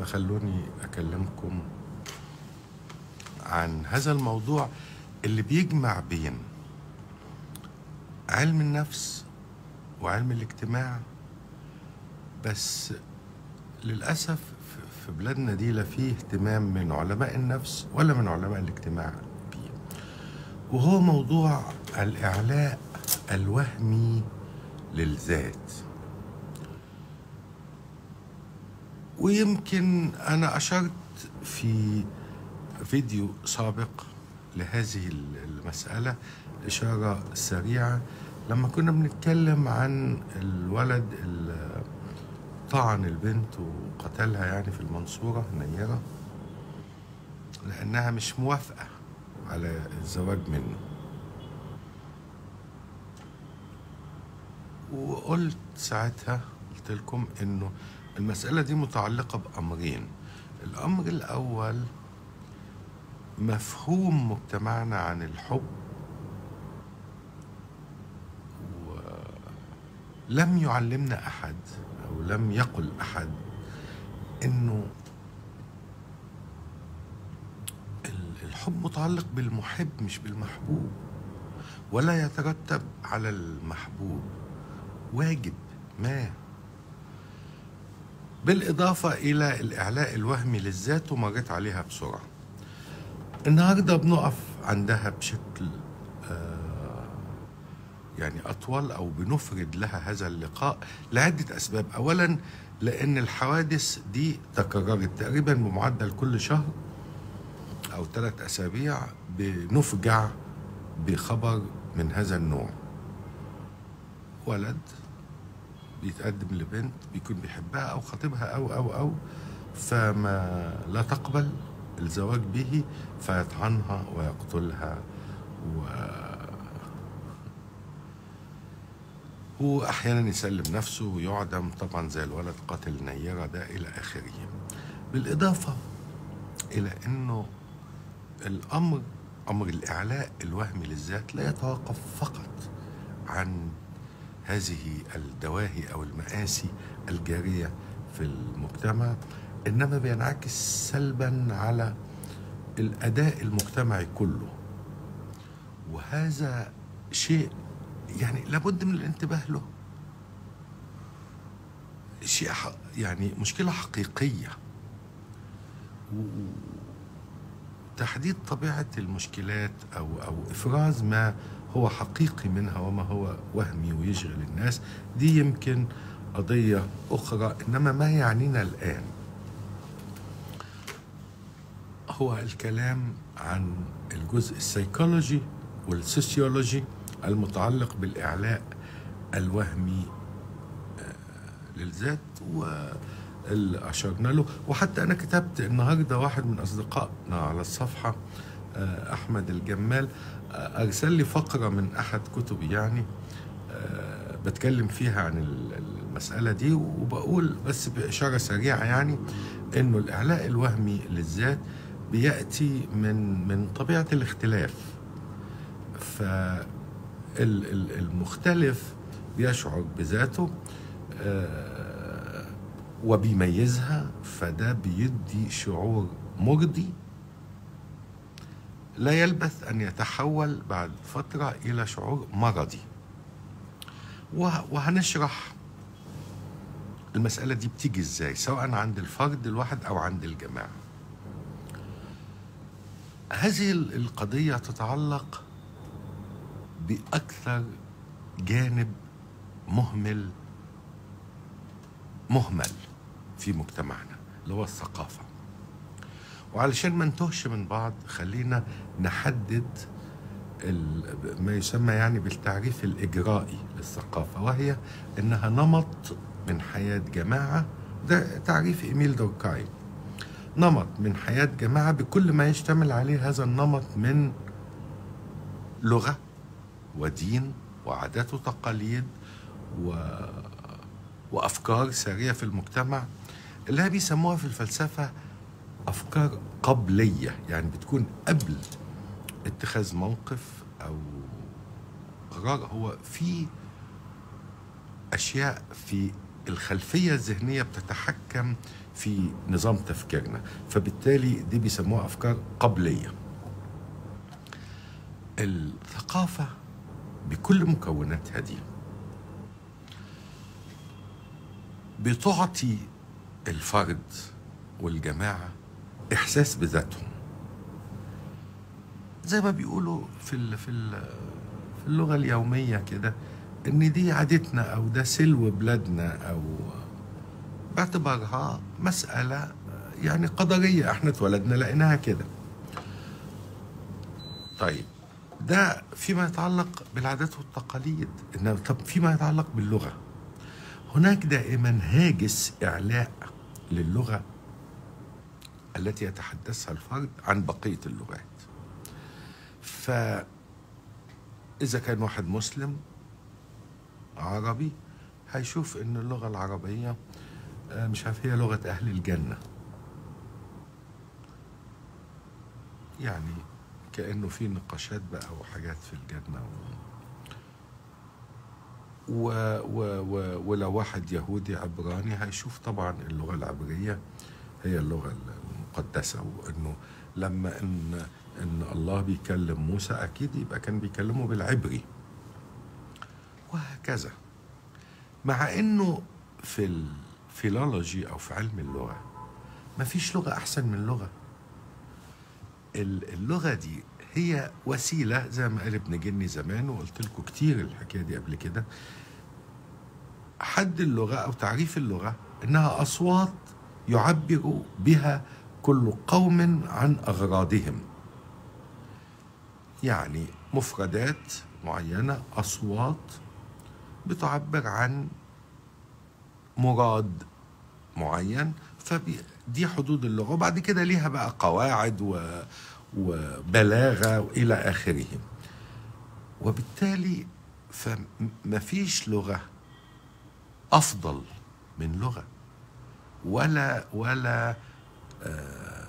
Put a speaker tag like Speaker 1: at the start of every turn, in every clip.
Speaker 1: فخلوني أكلمكم عن هذا الموضوع اللي بيجمع بين علم النفس وعلم الاجتماع بس للأسف في- في بلادنا دي لا فيه اهتمام من علماء النفس ولا من علماء الاجتماع بيه وهو موضوع الإعلاء الوهمي للذات ويمكن أنا أشرت في فيديو سابق لهذه المسألة إشارة سريعة لما كنا بنتكلم عن الولد اللي طعن البنت وقتلها يعني في المنصورة نيرة لأنها مش موافقة على الزواج منه وقلت ساعتها قلت لكم انه المسألة دي متعلقة بأمرين الأمر الأول مفهوم مجتمعنا عن الحب ولم يعلمنا أحد أو لم يقل أحد إنه ال- الحب متعلق بالمحب مش بالمحبوب ولا يترتب على المحبوب واجب ما بالإضافة إلى الإعلاء الوهمي للذات ومريت عليها بسرعة النهاردة بنقف عندها بشكل آه، يعني أطول أو بنفرد لها هذا اللقاء لعدة أسباب أولا لأن الحوادث دي تكررت تقريبا بمعدل كل شهر أو ثلاث أسابيع بنفجع بخبر من هذا النوع ولد بيتقدم لبنت بيكون بيحبها او خطيبها او او او فما لا تقبل الزواج به فيطعنها ويقتلها و هو احيانا يسلم نفسه ويعدم طبعا زي الولد قاتل نيرة ده الى اخره بالاضافه الى انه الامر امر الاعلاء الوهمي للذات لا يتوقف فقط عن هذه الدواهي او المآسي الجاريه في المجتمع انما بينعكس سلبا على الاداء المجتمعي كله وهذا شيء يعني لابد من الانتباه له شيء ح- يعني مشكله حقيقيه تحديد طبيعة المشكلات أو أو إفراز ما هو حقيقي منها وما هو وهمي ويشغل الناس دي يمكن قضية أخرى إنما ما يعنينا الآن هو الكلام عن الجزء السيكولوجي والسوسيولوجي المتعلق بالإعلاء الوهمي آه، للذات واللي أشرنا له وحتى أنا كتبت النهاردة واحد من أصدقائنا على الصفحة آه، أحمد الجمال آه، أرسل لي فقرة من أحد كتبي يعني آه، بتكلم فيها عن ال- المسألة دي وبقول بس بإشارة سريعة يعني إنه الإعلاء الوهمي للذات بيأتي من من طبيعة الاختلاف فالمختلف بيشعر بذاته آه، وبيميزها فده بيدي شعور مرضي لا يلبث ان يتحول بعد فتره الى شعور مرضي وه- وهنشرح المساله دي بتيجي ازاي سواء عند الفرد الواحد او عند الجماعه هذه ال- القضيه تتعلق باكثر جانب مهمل مهمل في مجتمعنا اللي هو الثقافه وعلشان ما نتوهش من بعض خلينا نحدد ال- ما يسمى يعني بالتعريف الإجرائي للثقافة وهي إنها نمط من حياة جماعة ده تعريف إيميل دوركاي نمط من حياة جماعة بكل ما يشتمل عليه هذا النمط من لغة ودين وعادات وتقاليد و... وأفكار سارية في المجتمع اللي هي بيسموها في الفلسفة أفكار قبلية يعني بتكون قبل اتخاذ موقف أو قرار هو في أشياء في الخلفية الذهنية بتتحكم في نظام تفكيرنا فبالتالي دي بيسموها أفكار قبلية الثقافة بكل مكوناتها دي بتعطي الفرد والجماعة إحساس بذاتهم زي ما بيقولوا في ال في ال في اللغة اليومية كده إن دي عادتنا أو ده سلو بلادنا أو باعتبارها مسألة يعني قدرية احنا اتولدنا لقيناها كده طيب ده فيما يتعلق بالعادات والتقاليد إنما طب فيما يتعلق باللغة هناك دائما هاجس إعلاء للغة التي يتحدثها الفرد عن بقية اللغات فإذا كان واحد مسلم عربي هيشوف إن اللغة العربية آه، مش عارف هي لغة أهل الجنة يعني كأنه في نقاشات بقى وحاجات في الجنة و... و و و ولو واحد يهودي عبراني هيشوف طبعا اللغة العبرية هي اللغة المقدسة وإنه لما إن إن الله بيكلم موسى أكيد يبقى كان بيكلمه بالعبري وهكذا مع إنه في الفيلولوجي أو في علم اللغة ما فيش لغة أحسن من لغة ال- اللغة دي هي وسيلة زي ما قال ابن جني زمان وقلت لكم كتير الحكاية دي قبل كده حد اللغة أو تعريف اللغة إنها أصوات يعبر بها كل قوم عن أغراضهم يعني مفردات معينة أصوات بتعبر عن مراد معين فدي حدود اللغة وبعد كده ليها بقى قواعد و... وبلاغة وإلى آخره وبالتالي فما فيش لغة أفضل من لغة ولا ولا آه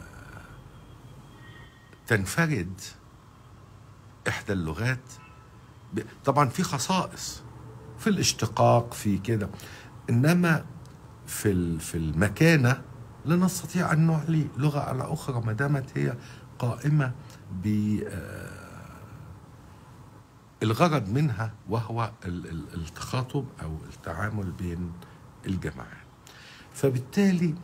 Speaker 1: تنفرد إحدى اللغات ب- طبعا في خصائص في الاشتقاق في كده إنما في ال- في المكانة لا نستطيع أن نعلي لغة على أخرى ما دامت هي قائمة ب آه، الغرض منها وهو ال- ال- التخاطب أو التعامل بين الجماعات فبالتالي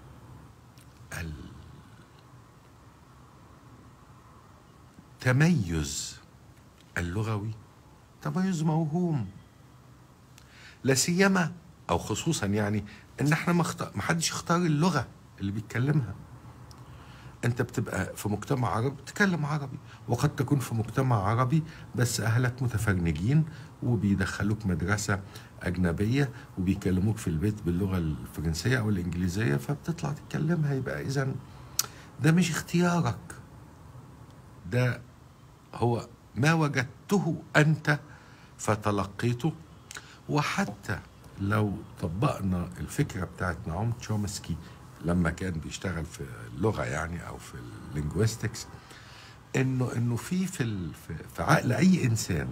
Speaker 1: التميز اللغوي تميز موهوم لا سيما او خصوصا يعني ان احنا ما اخت- ما حدش يختار اللغه اللي بيتكلمها انت بتبقى في مجتمع عربي تتكلم عربي وقد تكون في مجتمع عربي بس اهلك متفرنجين وبيدخلوك مدرسه اجنبيه وبيكلموك في البيت باللغه الفرنسيه او الانجليزيه فبتطلع تتكلمها يبقى اذا ده مش اختيارك ده هو ما وجدته انت فتلقيته وحتى لو طبقنا الفكره بتاعت نعوم تشومسكي لما كان بيشتغل في اللغه يعني او في اللينجويستكس انه انه في في ال- في, في عقل اي انسان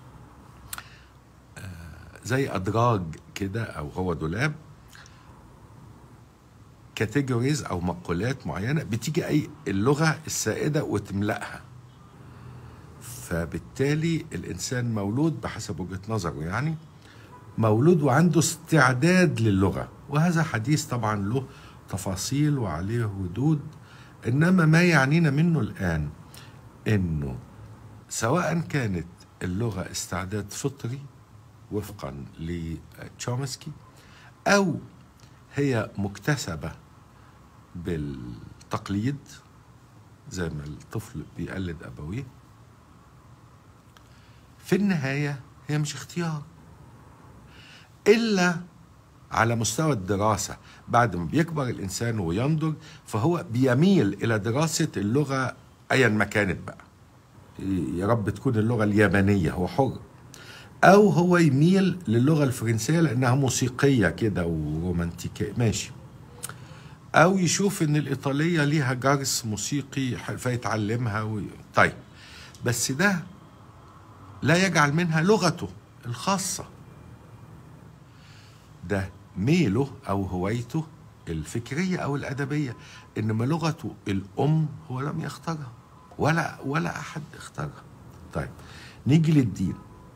Speaker 1: آه، زي ادراج كده او هو دولاب كاتيجوريز او مقولات معينه بتيجي اي اللغه السائده وتملاها فبالتالي الانسان مولود بحسب وجهه نظره يعني مولود وعنده استعداد للغه وهذا حديث طبعا له تفاصيل وعليه ردود انما ما يعنينا منه الان انه سواء كانت اللغه استعداد فطري وفقا لتشومسكي او هي مكتسبه بالتقليد زي ما الطفل بيقلد ابويه في النهايه هي مش اختيار الا على مستوى الدراسه بعد ما بيكبر الانسان وينضج فهو بيميل الى دراسه اللغه ايا ما كانت بقى يا رب تكون اللغه اليابانيه هو حر او هو يميل للغه الفرنسيه لانها موسيقيه كده ورومانتيكيه ماشي او يشوف ان الايطاليه ليها جرس موسيقي ح- فيتعلمها و... طيب بس ده لا يجعل منها لغته الخاصه ده ميله او هوايته الفكريه او الادبيه انما لغته الام هو لم يختارها ولا ولا احد اختارها طيب نيجي للدين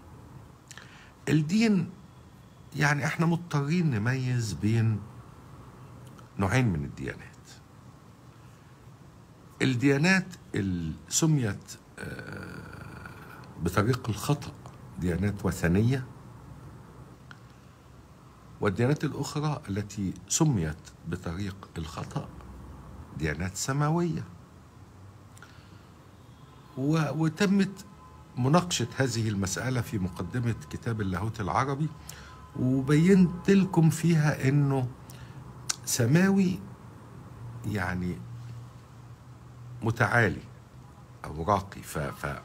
Speaker 1: الدين يعني احنا مضطرين نميز بين نوعين من الديانات الديانات اللي سميت آه، بطريق الخطأ ديانات وثنية والديانات الأخرى التي سميت بطريق الخطأ ديانات سماوية و- وتمت مناقشة هذه المسألة في مقدمة كتاب اللاهوت العربي وبينت لكم فيها انه سماوي يعني متعالي او راقي ف, ف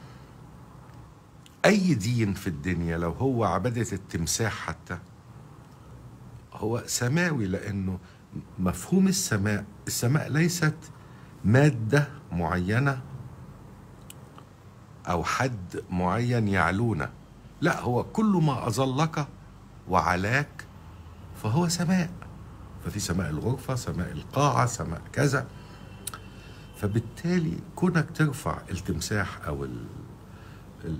Speaker 1: اي دين في الدنيا لو هو عبادة التمساح حتى هو سماوي لانه مفهوم السماء السماء ليست مادة معينة او حد معين يعلونا لا هو كل ما اظلك وعلاك فهو سماء ففي سماء الغرفة سماء القاعة سماء كذا فبالتالي كونك ترفع التمساح او ال ال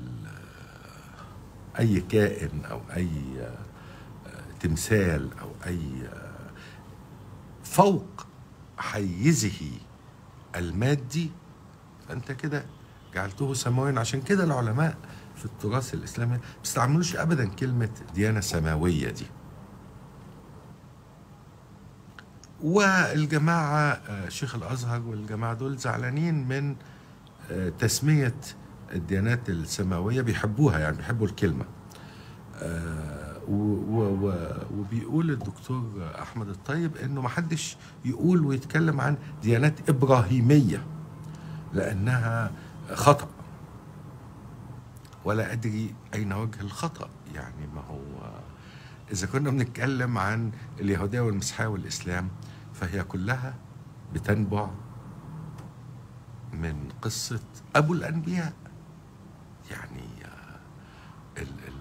Speaker 1: اي كائن او اي تمثال او اي فوق حيزه المادي فانت كده جعلته سماويا عشان كده العلماء في التراث الاسلامي ما بيستعملوش ابدا كلمه ديانه سماويه دي والجماعه آه، شيخ الازهر والجماعه دول زعلانين من آه، تسميه الديانات السماويه بيحبوها يعني بيحبوا الكلمه آه، و- و- و- وبيقول الدكتور احمد الطيب انه ما حدش يقول ويتكلم عن ديانات ابراهيميه لانها خطا ولا ادري اين وجه الخطا يعني ما هو اذا كنا بنتكلم عن اليهوديه والمسيحيه والاسلام فهي كلها بتنبع من قصه ابو الانبياء يعني آه، ال ال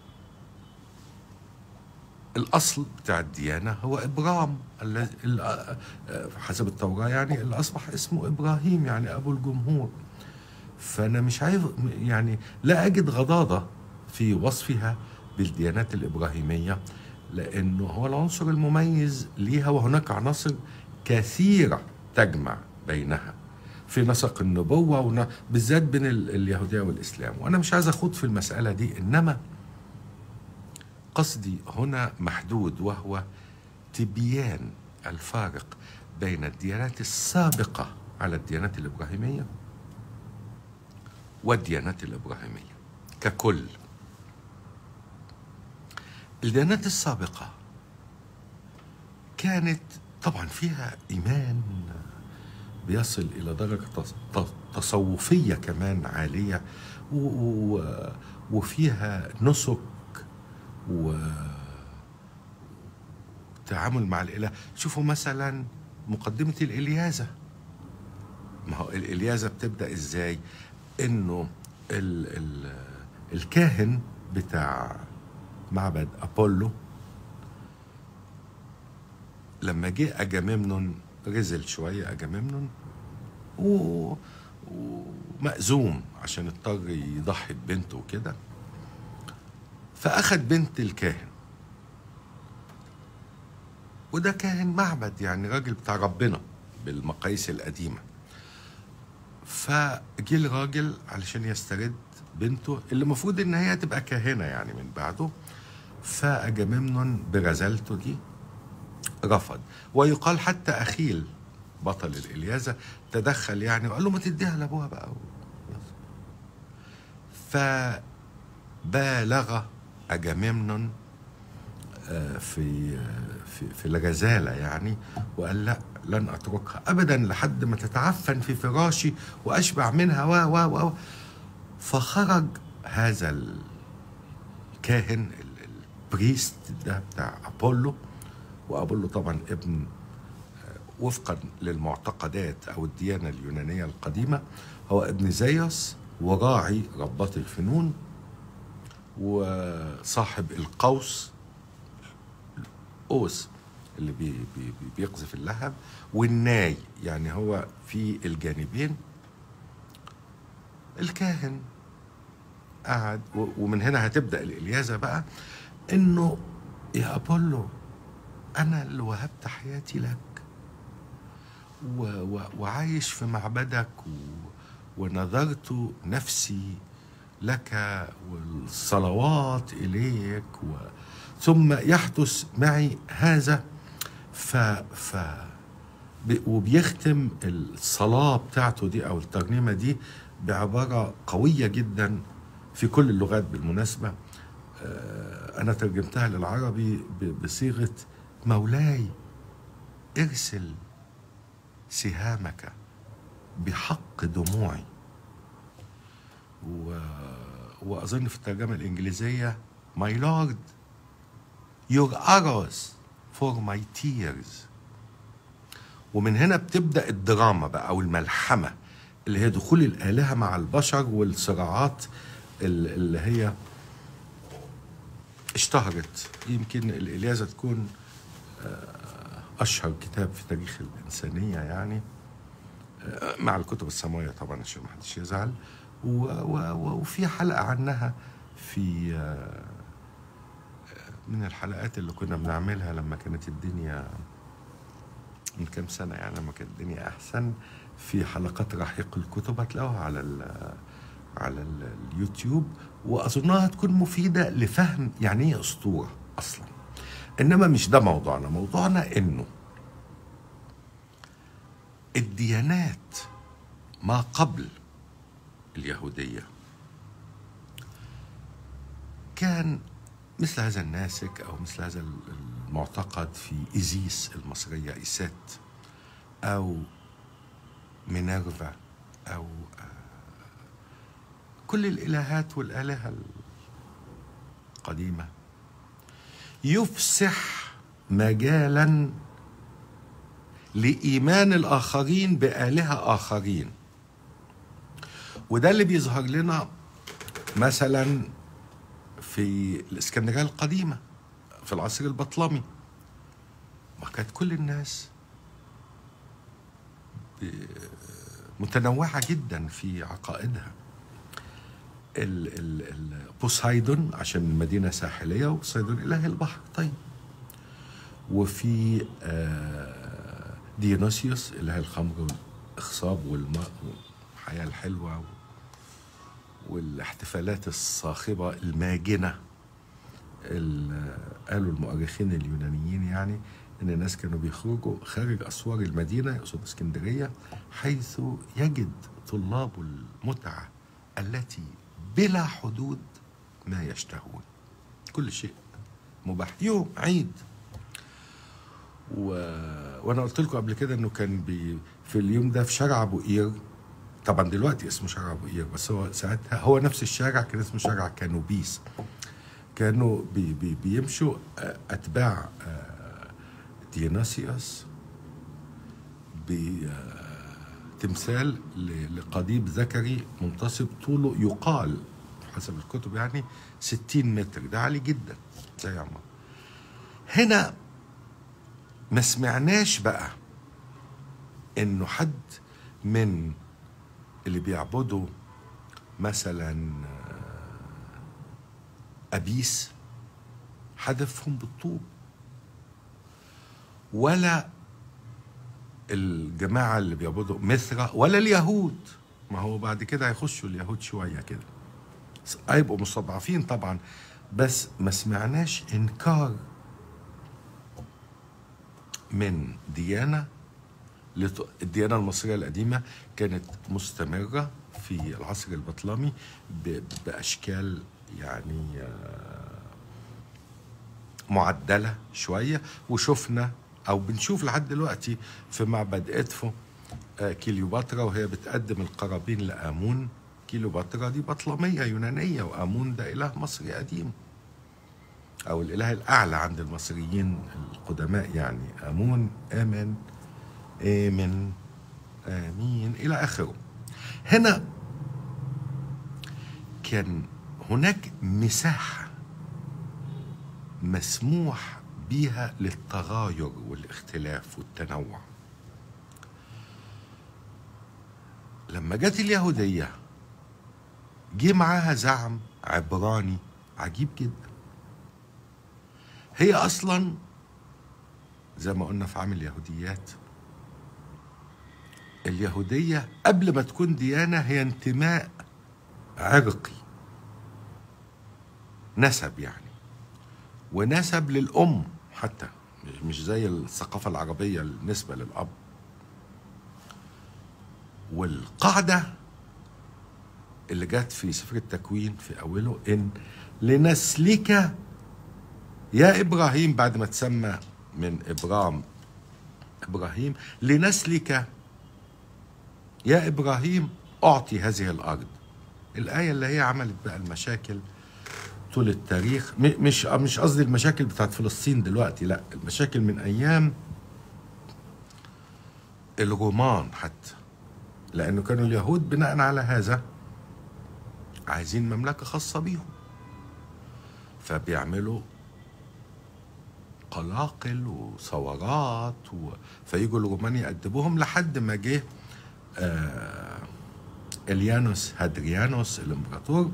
Speaker 1: الاصل بتاع الديانه هو ابرام الذي ال- آه، آه، حسب التوراه يعني اللي اصبح اسمه ابراهيم يعني ابو الجمهور فانا مش عارف يعني لا اجد غضاضه في وصفها بالديانات الابراهيميه لانه هو العنصر المميز ليها وهناك عناصر كثيره تجمع بينها في نسق النبوه ون... بالذات بين ال- اليهوديه والاسلام وانا مش عايز اخوض في المساله دي انما قصدي هنا محدود وهو تبيان الفارق بين الديانات السابقه على الديانات الابراهيميه والديانات الابراهيميه ككل الديانات السابقه كانت طبعا فيها ايمان بيصل الى درجه تص- ت- تصوفيه كمان عاليه و- و- وفيها نسك و تعامل مع الاله شوفوا مثلا مقدمه الالياذه ما هو الالياذه بتبدا ازاي انه ال ال الكاهن بتاع معبد ابولو لما جه اجاممنون رزل شويه اجاممنون و- ومأزوم عشان اضطر يضحي ببنته وكده فأخد بنت الكاهن وده كاهن معبد يعني راجل بتاع ربنا بالمقاييس القديمة فجه الراجل علشان يسترد بنته اللي المفروض ان هي تبقى كاهنة يعني من بعده فأجاممنون برزالته دي رفض ويقال حتى أخيل بطل الإلياذة تدخل يعني وقال له ما تديها لأبوها بقى فبالغ أجاممنون آه، في آه، في في الغزالة يعني وقال لا لن أتركها أبدا لحد ما تتعفن في فراشي وأشبع منها و و و فخرج هذا الكاهن ال- البريست ده بتاع أبولو وأبولو طبعا ابن آه، وفقا للمعتقدات أو الديانة اليونانية القديمة هو ابن زيوس وراعي رباط الفنون وصاحب القوس القوس اللي بي بي بي بيقذف اللهب والناي يعني هو في الجانبين الكاهن قعد و- ومن هنا هتبدا الالياذه بقى انه يا ابولو انا اللي وهبت حياتي لك و و وعايش في معبدك و ونذرت نفسي لك والصلوات اليك و ثم يحدث معي هذا ف ف ب- وبيختم الصلاه بتاعته دي او الترنيمه دي بعباره قويه جدا في كل اللغات بالمناسبه آه، انا ترجمتها للعربي ب- بصيغه مولاي ارسل سهامك بحق دموعي و... واظن في الترجمه الانجليزيه my lord your arrows for my tears ومن هنا بتبدا الدراما بقى او الملحمه اللي هي دخول الالهه مع البشر والصراعات ال- اللي هي اشتهرت يمكن الإلياذة تكون آه، أشهر كتاب في تاريخ الإنسانية يعني آه، مع الكتب السماوية طبعا عشان ما حدش يزعل و- و- و- وفي حلقة عنها في آه، من الحلقات اللي كنا بنعملها لما كانت الدنيا من كام سنة يعني لما كانت الدنيا أحسن في حلقات رحيق الكتب هتلاقوها على ال على ال- اليوتيوب وأظنها تكون مفيدة لفهم يعني إيه أسطورة أصلا إنما مش ده موضوعنا موضوعنا إنه الديانات ما قبل اليهودية كان مثل هذا الناسك أو مثل هذا المعتقد في إيزيس المصرية إيسات أو مينيرفا أو آه، كل الإلهات والآلهة القديمة يفسح مجالا لإيمان الآخرين بآلهة آخرين وده اللي بيظهر لنا مثلا في الإسكندرية القديمة في العصر البطلمي ما كانت كل الناس ب- متنوعة جدا في عقائدها ال ال ال بوسايدون عشان المدينة ساحلية وبوسايدون إله البحر طيب وفي آه، ديونيسيوس إله الخمر والإخصاب والماء والحياة الحلوة والاحتفالات الصاخبة الماجنة ال- قالوا المؤرخين اليونانيين يعني ان الناس كانوا بيخرجوا خارج اسوار المدينه يقصد اسكندريه حيث يجد طلاب المتعه التي بلا حدود ما يشتهون كل شيء مباح يوم عيد و... وانا قلت لكم قبل كده انه كان بي... في اليوم ده في شارع ابو قير طبعا دلوقتي اسمه شارع ابو قير بس هو ساعتها هو نفس الشارع كان اسمه شارع كانوبيس كانوا بي بي بيمشوا آه، اتباع آه، ديونيسيوس بتمثال ل- لقضيب ذكري منتصب طوله يقال حسب الكتب يعني 60 متر ده عالي جدا زي عمر هنا ما سمعناش بقى انه حد من اللي بيعبدوا مثلا أبيس حدفهم بالطوب ولا الجماعة اللي بيعبدوا مثرى ولا اليهود ما هو بعد كده هيخشوا اليهود شوية كده هيبقوا مستضعفين طبعا بس ما سمعناش إنكار من ديانة لت- الديانة المصرية القديمة كانت مستمرة في العصر البطلمي ب- بأشكال يعني آه، معدلة شوية وشفنا أو بنشوف لحد دلوقتي في معبد إدفو آه، كليوباترا وهي بتقدم القرابين لآمون كليوباترا دي بطلمية يونانية وآمون ده إله مصري قديم أو الإله الأعلى عند المصريين القدماء يعني آمون آمن آمن آمين إلى آخره هنا كان هناك مساحة مسموح بيها للتغاير والاختلاف والتنوع لما جت اليهودية جه معاها زعم عبراني عجيب جدا هي أصلا زي ما قلنا في عام اليهوديات اليهودية قبل ما تكون ديانة هي انتماء عرقي نسب يعني ونسب للأم حتى مش زي الثقافة العربية النسبة للأب والقاعدة اللي جت في سفر التكوين في أوله إن لنسلك يا إبراهيم بعد ما تسمى من إبرام إبراهيم لنسلك يا إبراهيم أعطي هذه الأرض الآية اللي هي عملت بقى المشاكل طول التاريخ مش مش قصدي المشاكل بتاعت فلسطين دلوقتي لا المشاكل من أيام الرومان حتى لأنه كانوا اليهود بناء على هذا عايزين مملكة خاصة بيهم فبيعملوا قلاقل وثورات و... فيجوا الرومان يأدبوهم لحد ما جه آه اليانوس هادريانوس الامبراطور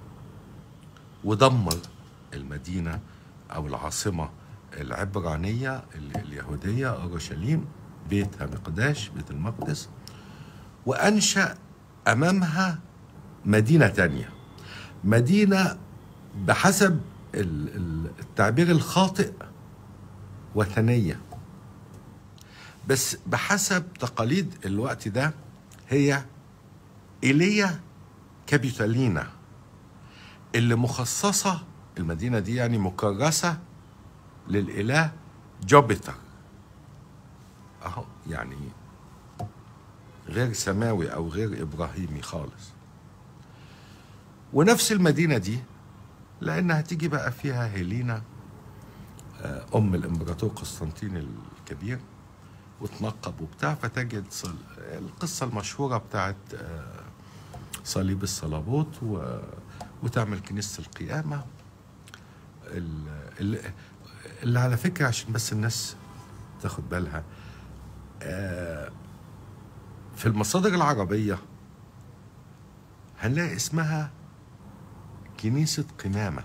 Speaker 1: ودمر المدينة أو العاصمة العبرانية اليهودية أورشليم بيت مقداش بيت المقدس وأنشأ أمامها مدينة تانية مدينة بحسب التعبير الخاطئ وثنية بس بحسب تقاليد الوقت ده هي إيليا كابيتالينا اللي مخصصة المدينة دي يعني مكرسة للإله جوبيتر أهو يعني غير سماوي أو غير إبراهيمي خالص ونفس المدينة دي لأنها تيجي بقى فيها هيلينا أم الإمبراطور قسطنطين الكبير وتنقب وبتاع فتجد القصة المشهورة بتاعت صليب الصلابوت وتعمل كنيسة القيامة اللي على فكرة عشان بس الناس تاخد بالها في المصادر العربية هنلاقي اسمها كنيسة قمامة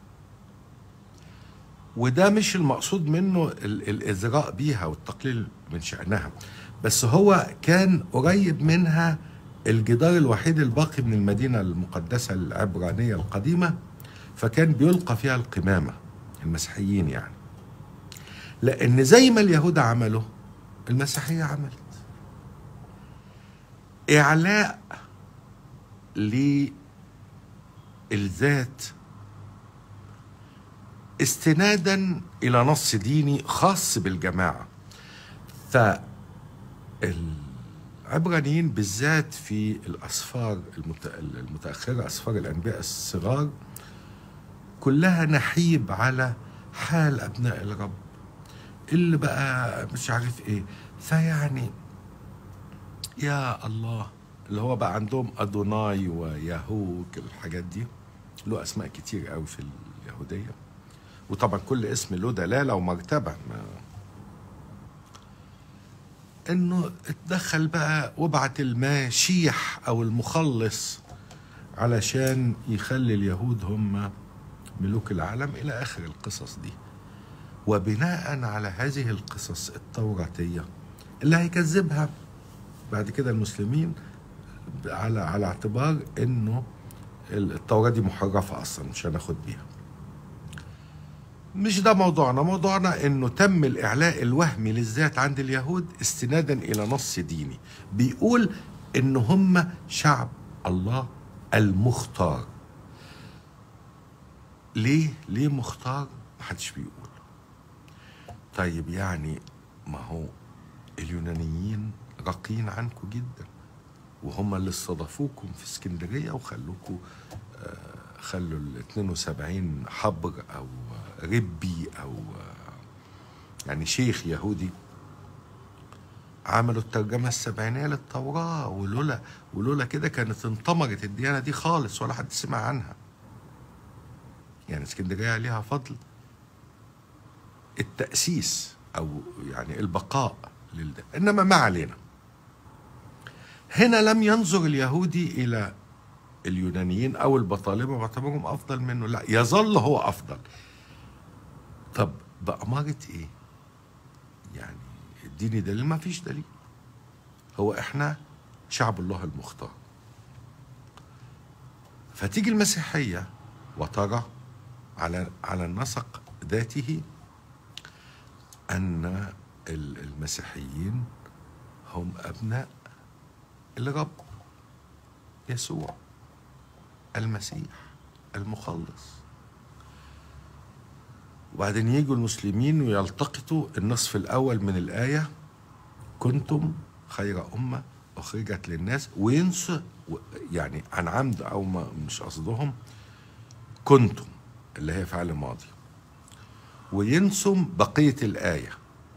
Speaker 1: وده مش المقصود منه الإزراء بيها والتقليل من شأنها بس هو كان قريب منها الجدار الوحيد الباقي من المدينة المقدسة العبرانية القديمة فكان بيلقى فيها القمامة المسيحيين يعني لأن زي ما اليهود عملوا المسيحية عملت إعلاء للذات استنادا الى نص ديني خاص بالجماعه فالعبرانيين بالذات في الاسفار المتاخره اسفار الانبياء الصغار كلها نحيب على حال ابناء الرب اللي بقى مش عارف ايه فيعني يا الله اللي هو بقى عندهم ادوناي وياهو الحاجات دي له اسماء كتير قوي في اليهوديه وطبعا كل اسم له دلاله ومرتبه ما انه اتدخل بقى وبعت الماشيح او المخلص علشان يخلي اليهود هم ملوك العالم الى اخر القصص دي وبناء على هذه القصص التوراتيه اللي هيكذبها بعد كده المسلمين على على اعتبار انه التوراه دي محرفه اصلا مش هناخد بيها مش ده موضوعنا موضوعنا انه تم الاعلاء الوهمي للذات عند اليهود استنادا الى نص ديني بيقول ان هم شعب الله المختار ليه ليه مختار محدش بيقول طيب يعني ما هو اليونانيين راقيين عنكم جدا وهم اللي استضافوكم في اسكندريه وخلوكم آه خلوا ال 72 حبر او ربي او يعني شيخ يهودي عملوا الترجمه السبعينيه للتوراه ولولا ولولا كده كانت انطمرت الديانه دي خالص ولا حد سمع عنها يعني اسكندريه ليها فضل التأسيس أو يعني البقاء للده إنما ما علينا هنا لم ينظر اليهودي إلى اليونانيين أو البطالمة واعتبرهم أفضل منه لا يظل هو أفضل طب بأمارة إيه يعني اديني دليل ما فيش دليل هو احنا شعب الله المختار فتيجي المسيحية وترى على على النسق ذاته أن المسيحيين هم أبناء الرب يسوع المسيح المخلص وبعدين يجوا المسلمين ويلتقطوا النصف الأول من الآية كنتم خير أمة أخرجت للناس وينسوا يعني عن عمد أو ما مش قصدهم كنتم اللي هي فعل ماضي وينسوا بقية الآية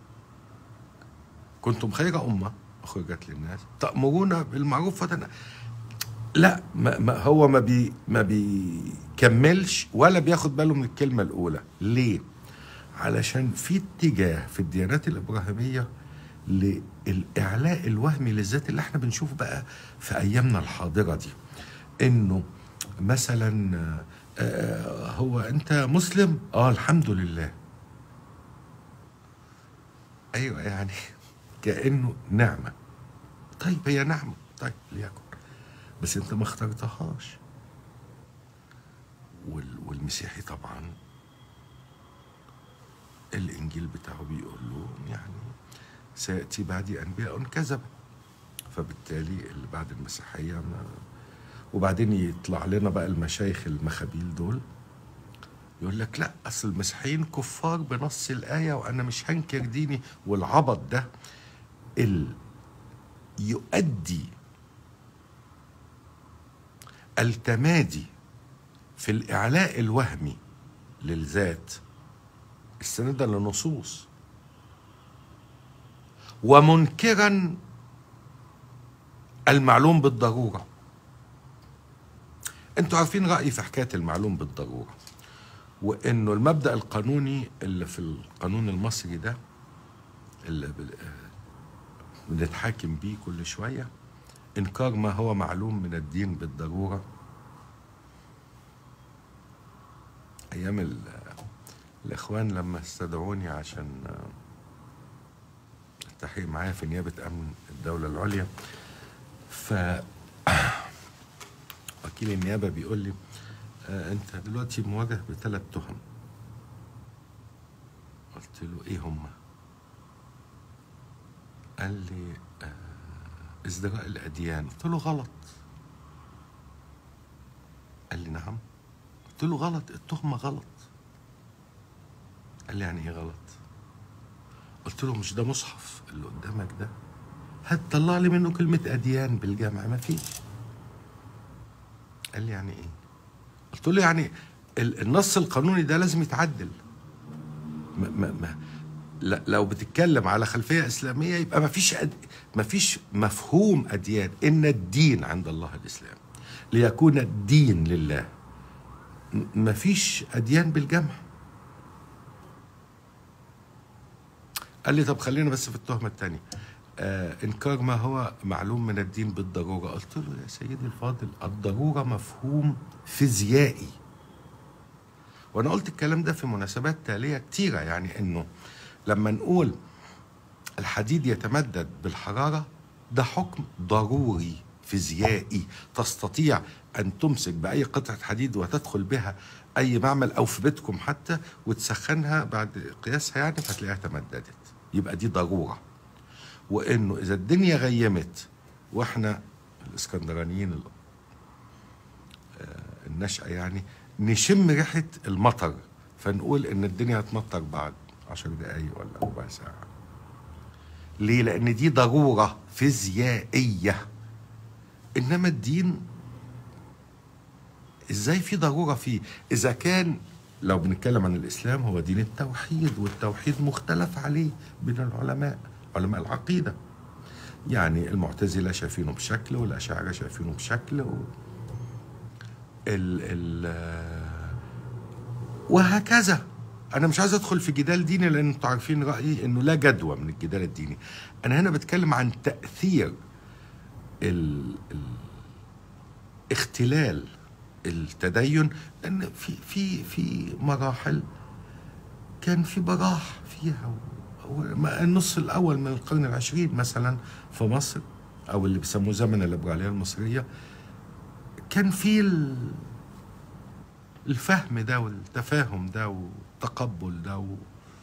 Speaker 1: كنتم خير أمة أخرجت للناس تأمرون بالمعروف وتنهى لا ما ما هو ما بي ما بيكملش ولا بياخد باله من الكلمة الأولى ليه؟ علشان في اتجاه في الديانات الإبراهيمية للإعلاء الوهمي للذات اللي احنا بنشوفه بقى في أيامنا الحاضرة دي إنه مثلا آه هو أنت مسلم؟ آه الحمد لله أيوة يعني كأنه نعمة طيب هي نعمة طيب ليكن بس انت ما اخترتهاش والمسيحي طبعا الانجيل بتاعه بيقول له يعني سياتي بعدي انبياء كذب فبالتالي اللي بعد المسيحيه ما وبعدين يطلع لنا بقى المشايخ المخابيل دول يقول لك لا اصل المسيحيين كفار بنص الايه وانا مش هنكر ديني والعبط ده ال يؤدي التمادي في الإعلاء الوهمي للذات استنادا للنصوص ومنكرا المعلوم بالضرورة انتوا عارفين رأيي في حكاية المعلوم بالضرورة وانه المبدأ القانوني اللي في القانون المصري ده اللي بنتحاكم بيه كل شويه إنكار ما هو معلوم من الدين بالضرورة أيام الإخوان لما استدعوني عشان التحقيق معايا في نيابة أمن الدولة العليا ف وكيل النيابة بيقول لي آه أنت دلوقتي مواجه بثلاث تهم قلت له إيه هما؟ قال لي آه ازدراء الأديان قلت له غلط قال لي نعم قلت له غلط التهمة غلط قال لي يعني ايه غلط قلت له مش ده مصحف اللي قدامك ده هات طلع لي منه كلمة أديان بالجامع ما فيش قال لي يعني ايه قلت له يعني النص القانوني ده لازم يتعدل ما, ما, ما لو بتتكلم على خلفيه اسلاميه يبقى ما فيش أد... ما فيش مفهوم اديان ان الدين عند الله الاسلام ليكون الدين لله ما فيش اديان بالجمع قال لي طب خلينا بس في التهمه الثانيه آه انكار ما هو معلوم من الدين بالضروره قلت له يا سيدي الفاضل الضروره مفهوم فيزيائي وانا قلت الكلام ده في مناسبات تاليه كتيره يعني انه لما نقول الحديد يتمدد بالحرارة ده حكم ضروري فيزيائي تستطيع أن تمسك بأي قطعة حديد وتدخل بها أي معمل أو في بيتكم حتى وتسخنها بعد قياسها يعني فتلاقيها تمددت يبقى دي ضرورة وإنه إذا الدنيا غيمت وإحنا الإسكندرانيين النشأة يعني نشم ريحة المطر فنقول إن الدنيا هتمطر بعد عشر دقايق ولا ربع ساعة ليه؟ لأن دي ضرورة فيزيائية إنما الدين إزاي في ضرورة فيه؟ إذا كان لو بنتكلم عن الإسلام هو دين التوحيد والتوحيد مختلف عليه بين العلماء علماء العقيدة يعني المعتزلة شايفينه بشكل والأشاعرة شايفينه بشكل و... ال ال وهكذا انا مش عايز ادخل في جدال ديني لان انتوا عارفين رايي انه لا جدوى من الجدال الديني انا هنا بتكلم عن تاثير ال... ال... اختلال التدين لان في في في مراحل كان في براح فيها و- و- ما- النص الاول من القرن العشرين مثلا في مصر او اللي بيسموه زمن الليبراليه المصريه كان في ال- الفهم ده والتفاهم ده والتقبل ده و...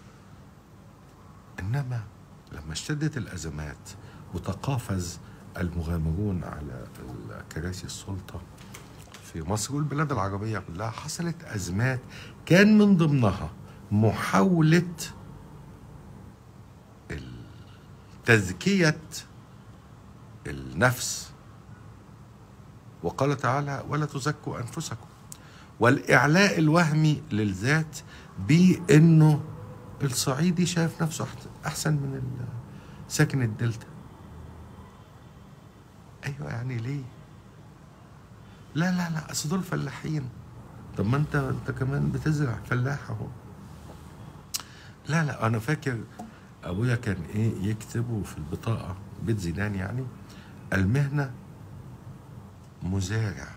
Speaker 1: انما لما اشتدت الازمات وتقافز المغامرون على كراسي السلطه في مصر والبلاد العربيه كلها حصلت ازمات كان من ضمنها محاوله تزكيه النفس وقال تعالى ولا تزكوا انفسكم والاعلاء الوهمي للذات بانه الصعيدي شايف نفسه أحت- احسن من ال- ساكن الدلتا ايوه يعني ليه لا لا لا اصل دول فلاحين طب ما انت انت كمان بتزرع فلاح اهو لا لا انا فاكر ابويا كان ايه يكتبوا في البطاقه بيت زيدان يعني المهنه مزارع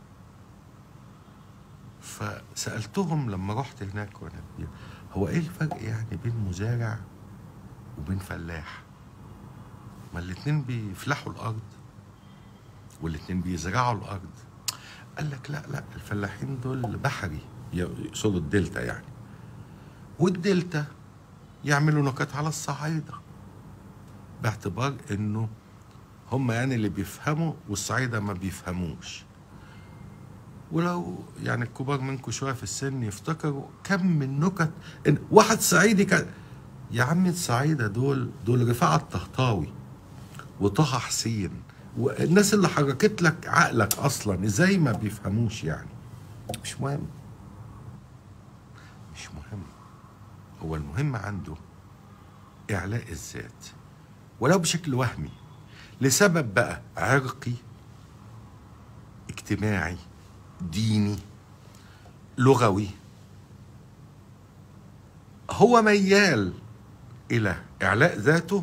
Speaker 1: فسالتهم لما رحت هناك وانا كبير هو ايه الفرق يعني بين مزارع وبين فلاح ما الاتنين بيفلحوا الارض والاتنين بيزرعوا الارض قال لك لا لا الفلاحين دول بحري يقصدوا الدلتا يعني والدلتا يعملوا نكت على الصعايدة باعتبار انه هم يعني اللي بيفهموا والصعايدة ما بيفهموش ولو يعني الكبار منكم شوية في السن يفتكروا كم من نكت إن واحد صعيدي كان يا عم الصعايدة دول دول رفاعة الطهطاوي وطه حسين والناس اللي حركت لك عقلك اصلا ازاي ما بيفهموش يعني مش مهم مش مهم هو المهم عنده اعلاء الذات ولو بشكل وهمي لسبب بقى عرقي اجتماعي ديني لغوي هو ميال الى اعلاء ذاته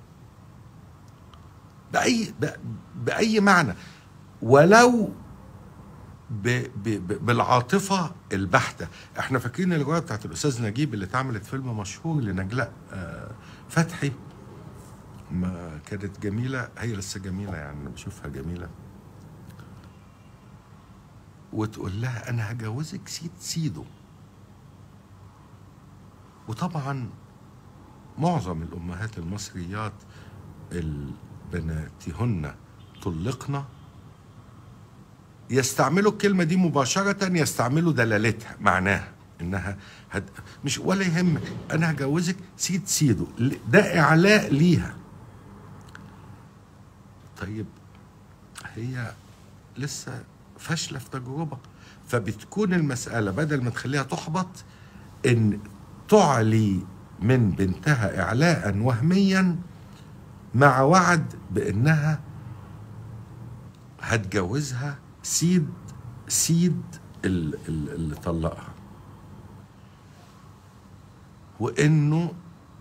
Speaker 1: باي ب- باي معنى ولو ب ب ب بالعاطفه البحته احنا فاكرين الروايه بتاعت الاستاذ نجيب اللي اتعملت فيلم مشهور لنجلاء آه، فتحي ما كانت جميله هي لسه جميله يعني انا بشوفها جميله وتقول لها انا هجوزك سيد سيدو وطبعا معظم الامهات المصريات البناتهن طلقنا يستعملوا الكلمه دي مباشره يستعملوا دلالتها معناها انها هد... مش ولا يهمك انا هجوزك سيد سيدو ده اعلاء ليها طيب هي لسه فاشله في تجربه فبتكون المساله بدل ما تخليها تحبط ان تعلي من بنتها اعلاء وهميا مع وعد بانها هتجوزها سيد سيد ال- ال- اللي طلقها وانه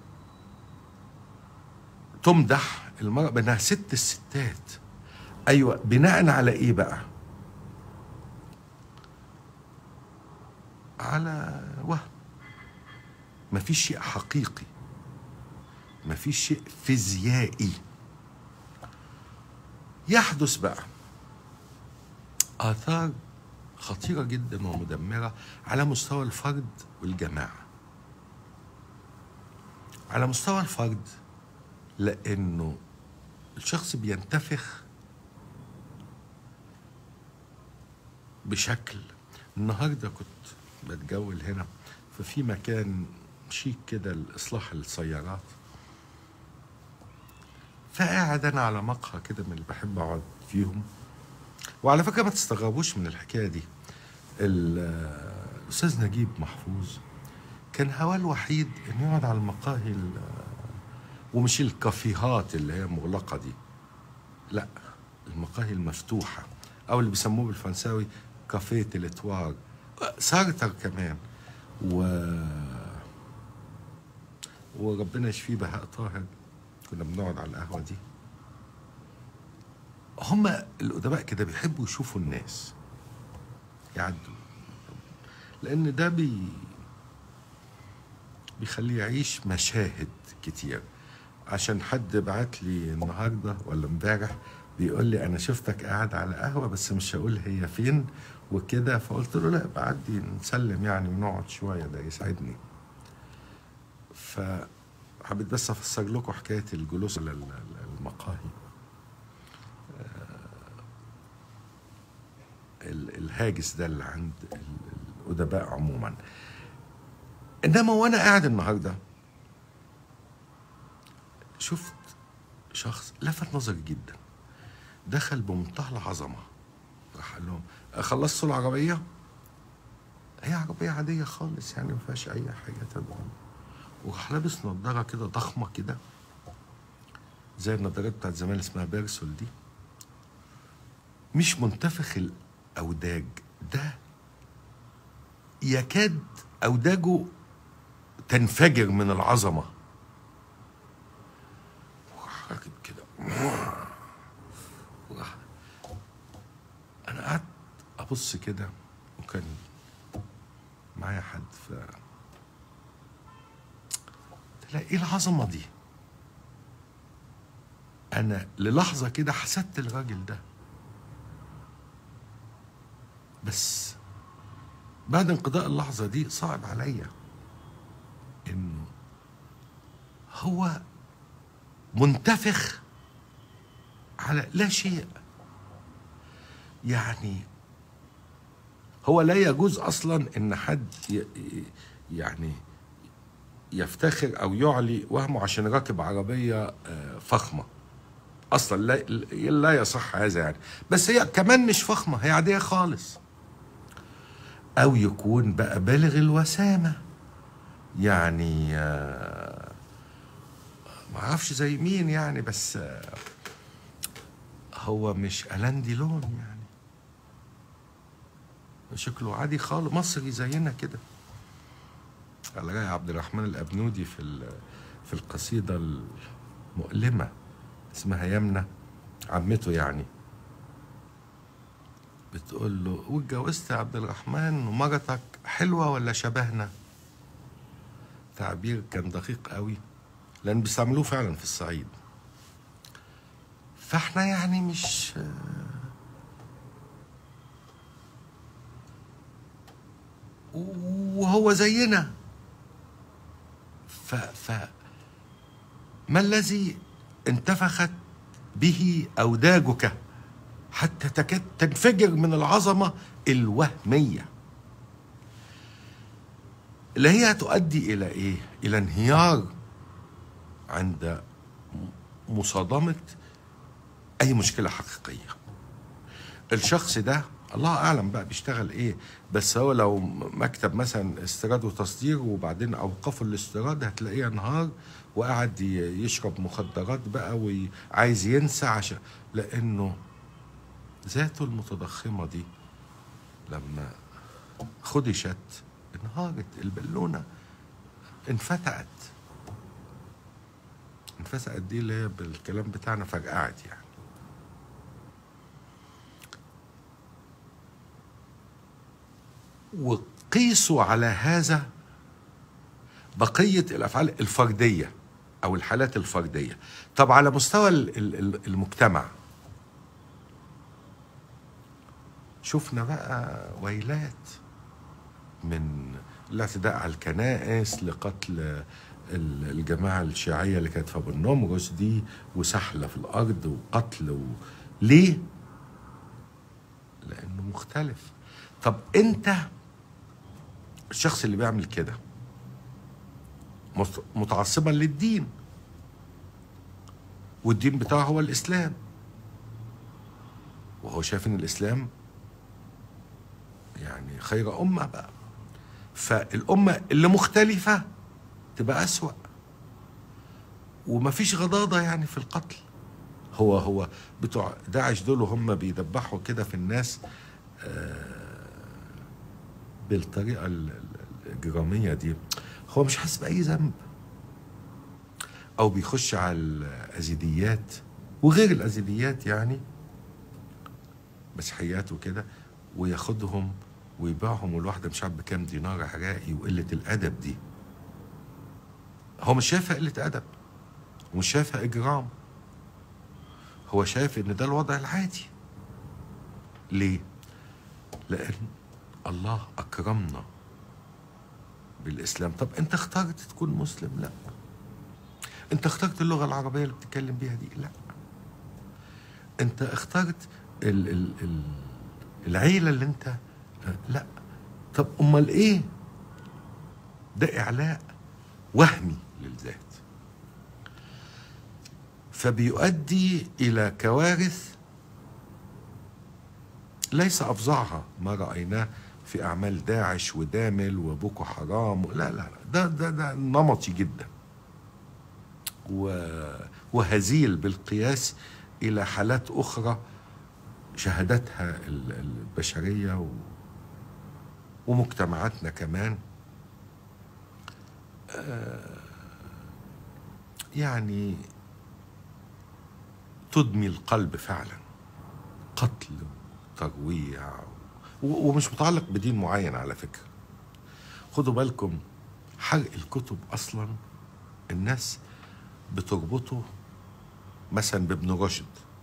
Speaker 1: تمدح المرأة بانها ست الستات ايوه بناء على ايه بقى على وهم مفيش شيء حقيقي مفيش شيء فيزيائي يحدث بقى آثار خطيرة جدا ومدمرة على مستوى الفرد والجماعة على مستوى الفرد لأنه الشخص بينتفخ بشكل النهاردة كنت بتجول هنا ففي مكان شيك كده لإصلاح السيارات فقاعد أنا على مقهى كده من اللي بحب أقعد فيهم وعلى فكره ما تستغربوش من الحكايه دي ال- الاستاذ نجيب محفوظ كان هواه الوحيد انه يقعد على المقاهي ال- ومش الكافيهات اللي هي مغلقه دي لا المقاهي المفتوحه او اللي بيسموه بالفرنساوي كافيه تلتوار سارتر كمان و وربنا يشفيه بهاء طاهر كنا بنقعد على القهوه دي هم الادباء كده بيحبوا يشوفوا الناس يعدوا لان ده بي بيخليه يعيش مشاهد كتير عشان حد بعت لي النهارده ولا امبارح بيقول لي انا شفتك قاعد على قهوه بس مش هقول هي فين وكده فقلت له لا بعدي نسلم يعني ونقعد شويه ده يسعدني فحبيت بس افسر لكم حكايه الجلوس على ال- ال- المقاهي آه، ال- الهاجس ده اللي عند ال- الادباء عموما انما وانا قاعد النهارده شفت شخص لفت نظري جدا دخل بمنتهى العظمه راح قال لهم خلصتوا العربيه هي عربيه عاديه خالص يعني ما فيهاش اي حاجه تدعو وراح لابس نضاره كده ضخمه كده زي النضارات بتاعت زمان اللي اسمها بيرسول دي مش منتفخ الاوداج ده يكاد اوداجه تنفجر من العظمه وراح راكب كده وراح انا قعدت ابص كده وكان معايا حد ف قلت لها ايه العظمه دي انا للحظه كده حسدت الراجل ده بس بعد انقضاء اللحظه دي صعب عليا انه هو منتفخ على لا شيء يعني هو لا يجوز اصلا ان حد ي- ي- يعني يفتخر او يعلي وهمه عشان راكب عربيه آه، فخمه اصلا لا لا يصح هذا يعني بس هي كمان مش فخمه هي عاديه خالص او يكون بقى بالغ الوسامه يعني آه، ما اعرفش زي مين يعني بس آه، هو مش الان ديلون يعني شكله عادي خالص مصري زينا كده على رأي عبد الرحمن الأبنودي في ال- في القصيدة المؤلمة اسمها يمنة عمته يعني بتقول له واتجوزت يا عبد الرحمن ومرتك حلوة ولا شبهنا تعبير كان دقيق قوي لأن بيستعملوه فعلا في الصعيد فاحنا يعني مش وهو زينا ف, ف ما الذي انتفخت به أوداجك حتى تكاد تنفجر من العظمة الوهمية اللي هي تؤدي إلى إيه؟ إلى انهيار عند مصادمة أي مشكلة حقيقية الشخص ده الله اعلم بقى بيشتغل ايه بس هو لو مكتب مثلا استيراد وتصدير وبعدين اوقفوا الاستيراد هتلاقيه انهار وقعد ي- يشرب مخدرات بقى وعايز ينسى عشان لانه ذاته المتضخمه دي لما خدشت انهارت البالونه انفتقت انفتقت دي اللي هي بالكلام بتاعنا فرقعت يعني وقيسوا على هذا بقية الأفعال الفردية أو الحالات الفردية طب على مستوى ال- ال- ال- المجتمع شفنا بقى ويلات من الاعتداء على الكنائس لقتل ال- الجماعة الشيعية اللي كانت في أبو النمرس دي وسحلة في الأرض وقتل و... ليه؟ لأنه مختلف طب أنت الشخص اللي بيعمل كده مت- متعصبا للدين والدين بتاعه هو الاسلام وهو شايف ان الاسلام يعني خير امه بقى فالامه اللي مختلفه تبقى اسوا ومفيش غضاضه يعني في القتل هو هو بتوع داعش دول هم بيدبحوا كده في الناس بالطريقه ال- ال- الاجراميه دي هو مش حاسس باي ذنب او بيخش على الازيديات وغير الازيديات يعني مسيحيات وكده وياخدهم ويبيعهم والواحده مش عارف بكام دينار عراقي وقله الادب دي هو مش شايفها قله ادب ومش شايفها اجرام هو شايف ان ده الوضع العادي ليه لان الله اكرمنا بالاسلام طب انت اخترت تكون مسلم لا انت اخترت اللغه العربيه اللي بتتكلم بيها دي لا انت اخترت ال ال ال العيله اللي انت لا طب امال ايه ده اعلاء وهمي للذات فبيؤدي الى كوارث ليس افظعها ما رايناه في اعمال داعش ودامل وبوكو حرام لا لا لا ده ده ده نمطي جدا و- وهزيل بالقياس الى حالات اخرى شهدتها ال- البشريه و ومجتمعاتنا كمان آه، يعني تدمي القلب فعلا قتل وترويع و- ومش متعلق بدين معين على فكرة خدوا بالكم حرق الكتب أصلا الناس بتربطه مثلا بابن رشد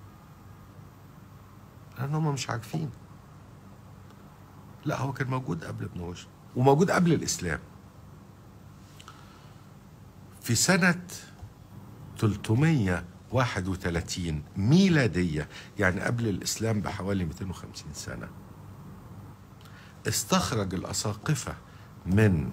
Speaker 1: لأن هم مش عارفين لا هو كان موجود قبل ابن رشد وموجود قبل الإسلام في سنة 331 ميلادية يعني قبل الإسلام بحوالي 250 سنة استخرج الأساقفة من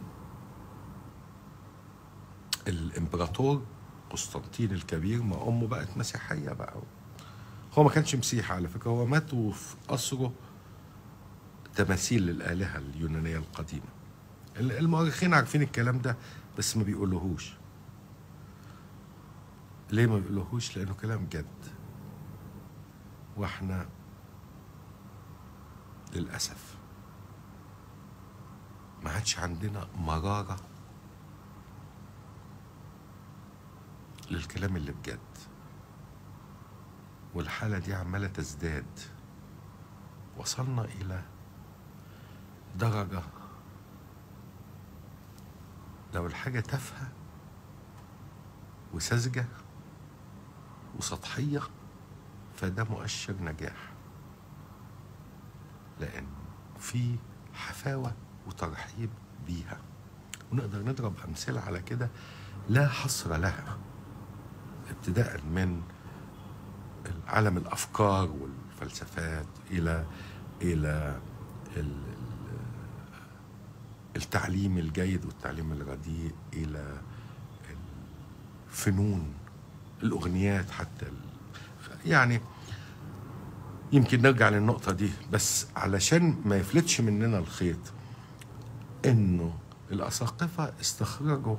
Speaker 1: الإمبراطور قسطنطين الكبير ما أمه بقت مسيحية بقى هو ما كانش مسيحي على فكرة هو مات وفي قصره تماثيل للآلهة اليونانية القديمة المؤرخين عارفين الكلام ده بس ما بيقولوهوش ليه ما بيقولوهوش لأنه كلام جد واحنا للأسف ما عادش عندنا مرارة للكلام اللي بجد والحالة دي عمالة تزداد وصلنا إلى درجة لو الحاجة تافهة وساذجة وسطحية فده مؤشر نجاح لأن في حفاوة وترحيب بيها ونقدر نضرب أمثلة على كده لا حصر لها ابتداء من عالم الأفكار والفلسفات إلى إلى ال- التعليم الجيد والتعليم الرديء إلى الفنون الأغنيات حتى ال- يعني يمكن نرجع للنقطة دي بس علشان ما يفلتش مننا الخيط إنه الأساقفة استخرجوا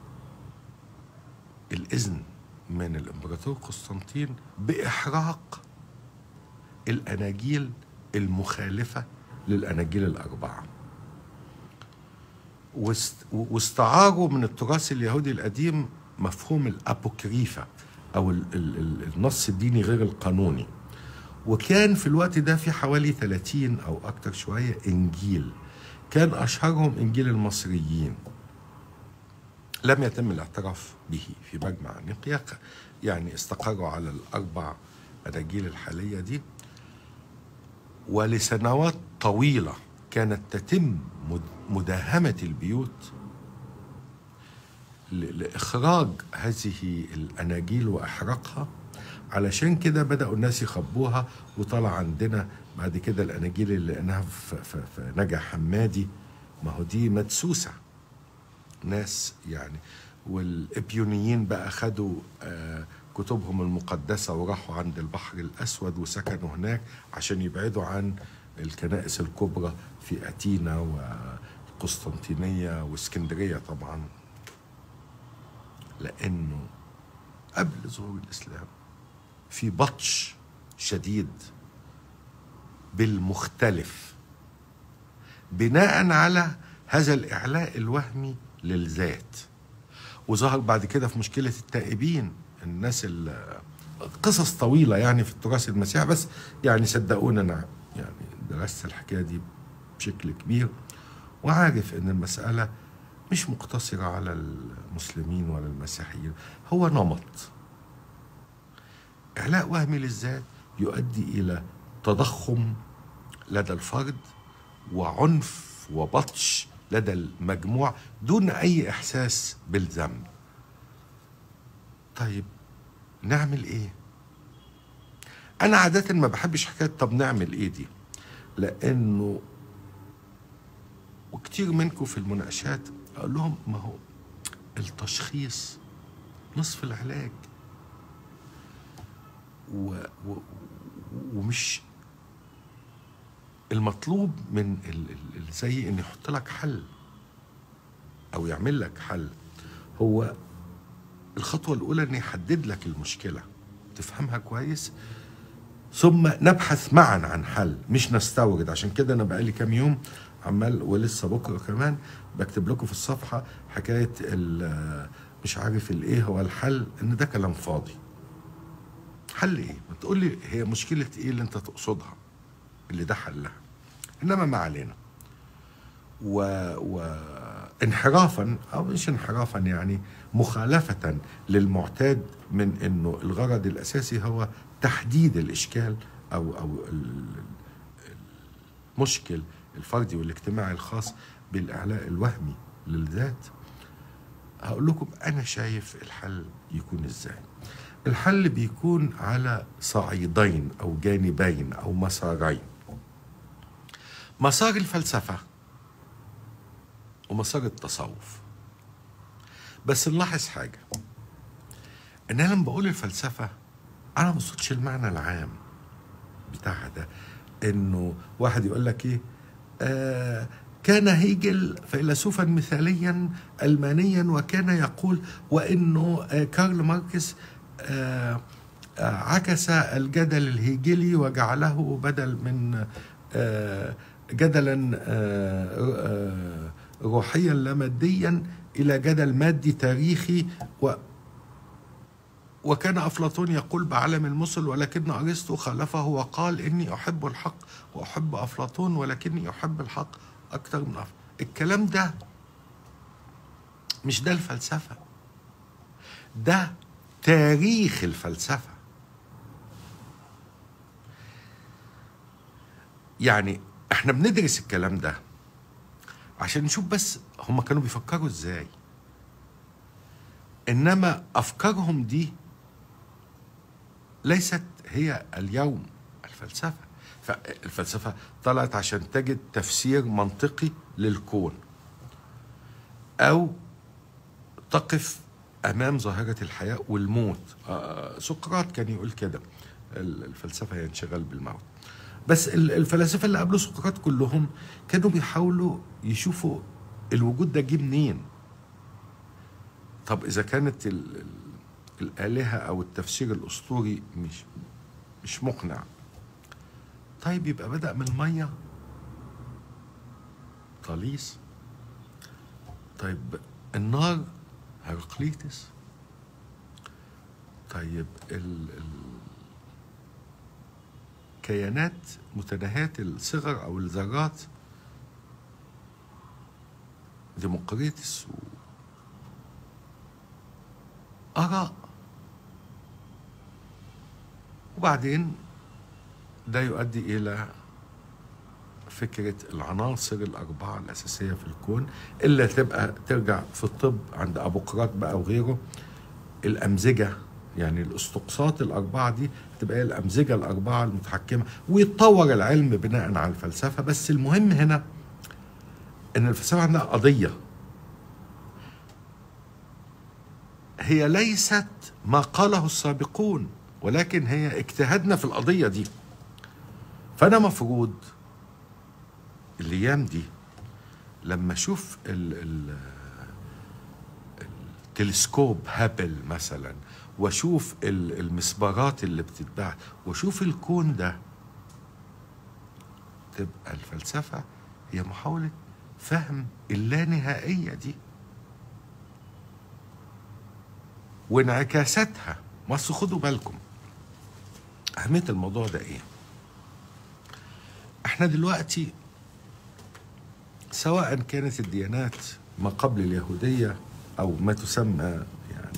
Speaker 1: الإذن من الإمبراطور قسطنطين بإحراق الأناجيل المخالفة للأناجيل الأربعة واست- واستعاروا من التراث اليهودي القديم مفهوم الأبوكريفة أو ال- ال- ال- النص الديني غير القانوني وكان في الوقت ده في حوالي 30 أو أكتر شوية إنجيل كان أشهرهم إنجيل المصريين لم يتم الاعتراف به في مجمع نقيا يعني استقروا على الأربع أناجيل الحالية دي ولسنوات طويلة كانت تتم مد- مداهمة البيوت ل- لإخراج هذه الأناجيل وإحراقها علشان كده بدأوا الناس يخبوها وطلع عندنا بعد كده الأناجيل اللي لقيناها في, في, في نجع حمادي ما هو دي مدسوسة ناس يعني والإبيونيين بقى خدوا آه كتبهم المقدسة وراحوا عند البحر الأسود وسكنوا هناك عشان يبعدوا عن الكنائس الكبرى في أتينا والقسطنطينية واسكندرية طبعا لأنه قبل ظهور الإسلام في بطش شديد بالمختلف بناء على هذا الإعلاء الوهمي للذات وظهر بعد كده في مشكله التائبين الناس ال- قصص طويله يعني في التراث المسيحي بس يعني صدقونا انا يعني درست الحكايه دي بشكل كبير وعارف ان المساله مش مقتصره على المسلمين ولا المسيحيين هو نمط إعلاء وهمي للذات يؤدي إلى تضخم لدى الفرد وعنف وبطش لدى المجموع دون أي إحساس بالذنب طيب نعمل إيه؟ أنا عادة ما بحبش حكاية طب نعمل إيه دي لأنه وكتير منكم في المناقشات أقول لهم ما هو التشخيص نصف العلاج و... و... ومش المطلوب من ال- ال- الزي ان يحط لك حل او يعمل لك حل هو الخطوه الاولى ان يحدد لك المشكله تفهمها كويس ثم نبحث معا عن حل مش نستورد عشان كده انا بقالي كام يوم عمال ولسه بكره كمان بكتب لكم في الصفحه حكايه ال- مش عارف الايه هو الحل ان ده كلام فاضي حل ايه؟ ما تقول لي هي مشكله ايه اللي انت تقصدها؟ اللي ده حلها. انما ما علينا. و... وانحرافا او مش انحرافا يعني مخالفه للمعتاد من انه الغرض الاساسي هو تحديد الاشكال او او ال- المشكل الفردي والاجتماعي الخاص بالاعلاء الوهمي للذات هقول لكم انا شايف الحل يكون ازاي الحل بيكون على صعيدين او جانبين او مسارين مسار الفلسفه ومسار التصوف بس نلاحظ حاجه ان انا لما بقول الفلسفه انا ما بقصدش المعنى العام بتاعها ده انه واحد يقول لك ايه آه كان هيجل فيلسوفا مثاليا المانيا وكان يقول وانه آه كارل ماركس آه آه عكس الجدل الهيجلي وجعله بدل من آه جدلا آه آه روحيا لا ماديا الى جدل مادي تاريخي و وكان أفلاطون يقول بعلم المثل ولكن أرسطو خالفه وقال إني أحب الحق وأحب أفلاطون ولكني أحب الحق أكثر من أفلاطون الكلام ده مش ده الفلسفة ده تاريخ الفلسفة يعني احنا بندرس الكلام ده عشان نشوف بس هم كانوا بيفكروا ازاي انما افكارهم دي ليست هي اليوم الفلسفه فالفلسفه طلعت عشان تجد تفسير منطقي للكون او تقف امام ظاهره الحياه والموت آه سقراط كان يقول كده الفلسفه هي انشغال بالموت بس ال- الفلاسفه اللي قبل سقراط كلهم كانوا بيحاولوا يشوفوا الوجود ده جه منين طب اذا كانت ال- ال- الالهه او التفسير الاسطوري مش مش مقنع طيب يبقى بدا من الميه طليس طيب النار هرقليتس طيب ال ال كيانات متناهية الصغر أو الذرات ديمقريطس و... آراء وبعدين ده يؤدي إلى فكرة العناصر الأربعة الأساسية في الكون اللي تبقى ترجع في الطب عند أبوقراط بقى وغيره الأمزجة يعني الاستقصاءات الأربعة دي تبقى هي الأمزجة الأربعة المتحكمة ويتطور العلم بناء على الفلسفة بس المهم هنا إن الفلسفة عندها قضية هي ليست ما قاله السابقون ولكن هي اجتهادنا في القضية دي فأنا مفروض الأيام دي لما أشوف ال ال التلسكوب هابل مثلا واشوف ال- المسبارات اللي بتتباع واشوف الكون ده تبقى الفلسفه هي محاوله فهم اللانهائيه دي وانعكاساتها بس خدوا بالكم أهمية الموضوع ده إيه؟ إحنا دلوقتي سواء كانت الديانات ما قبل اليهودية أو ما تسمى يعني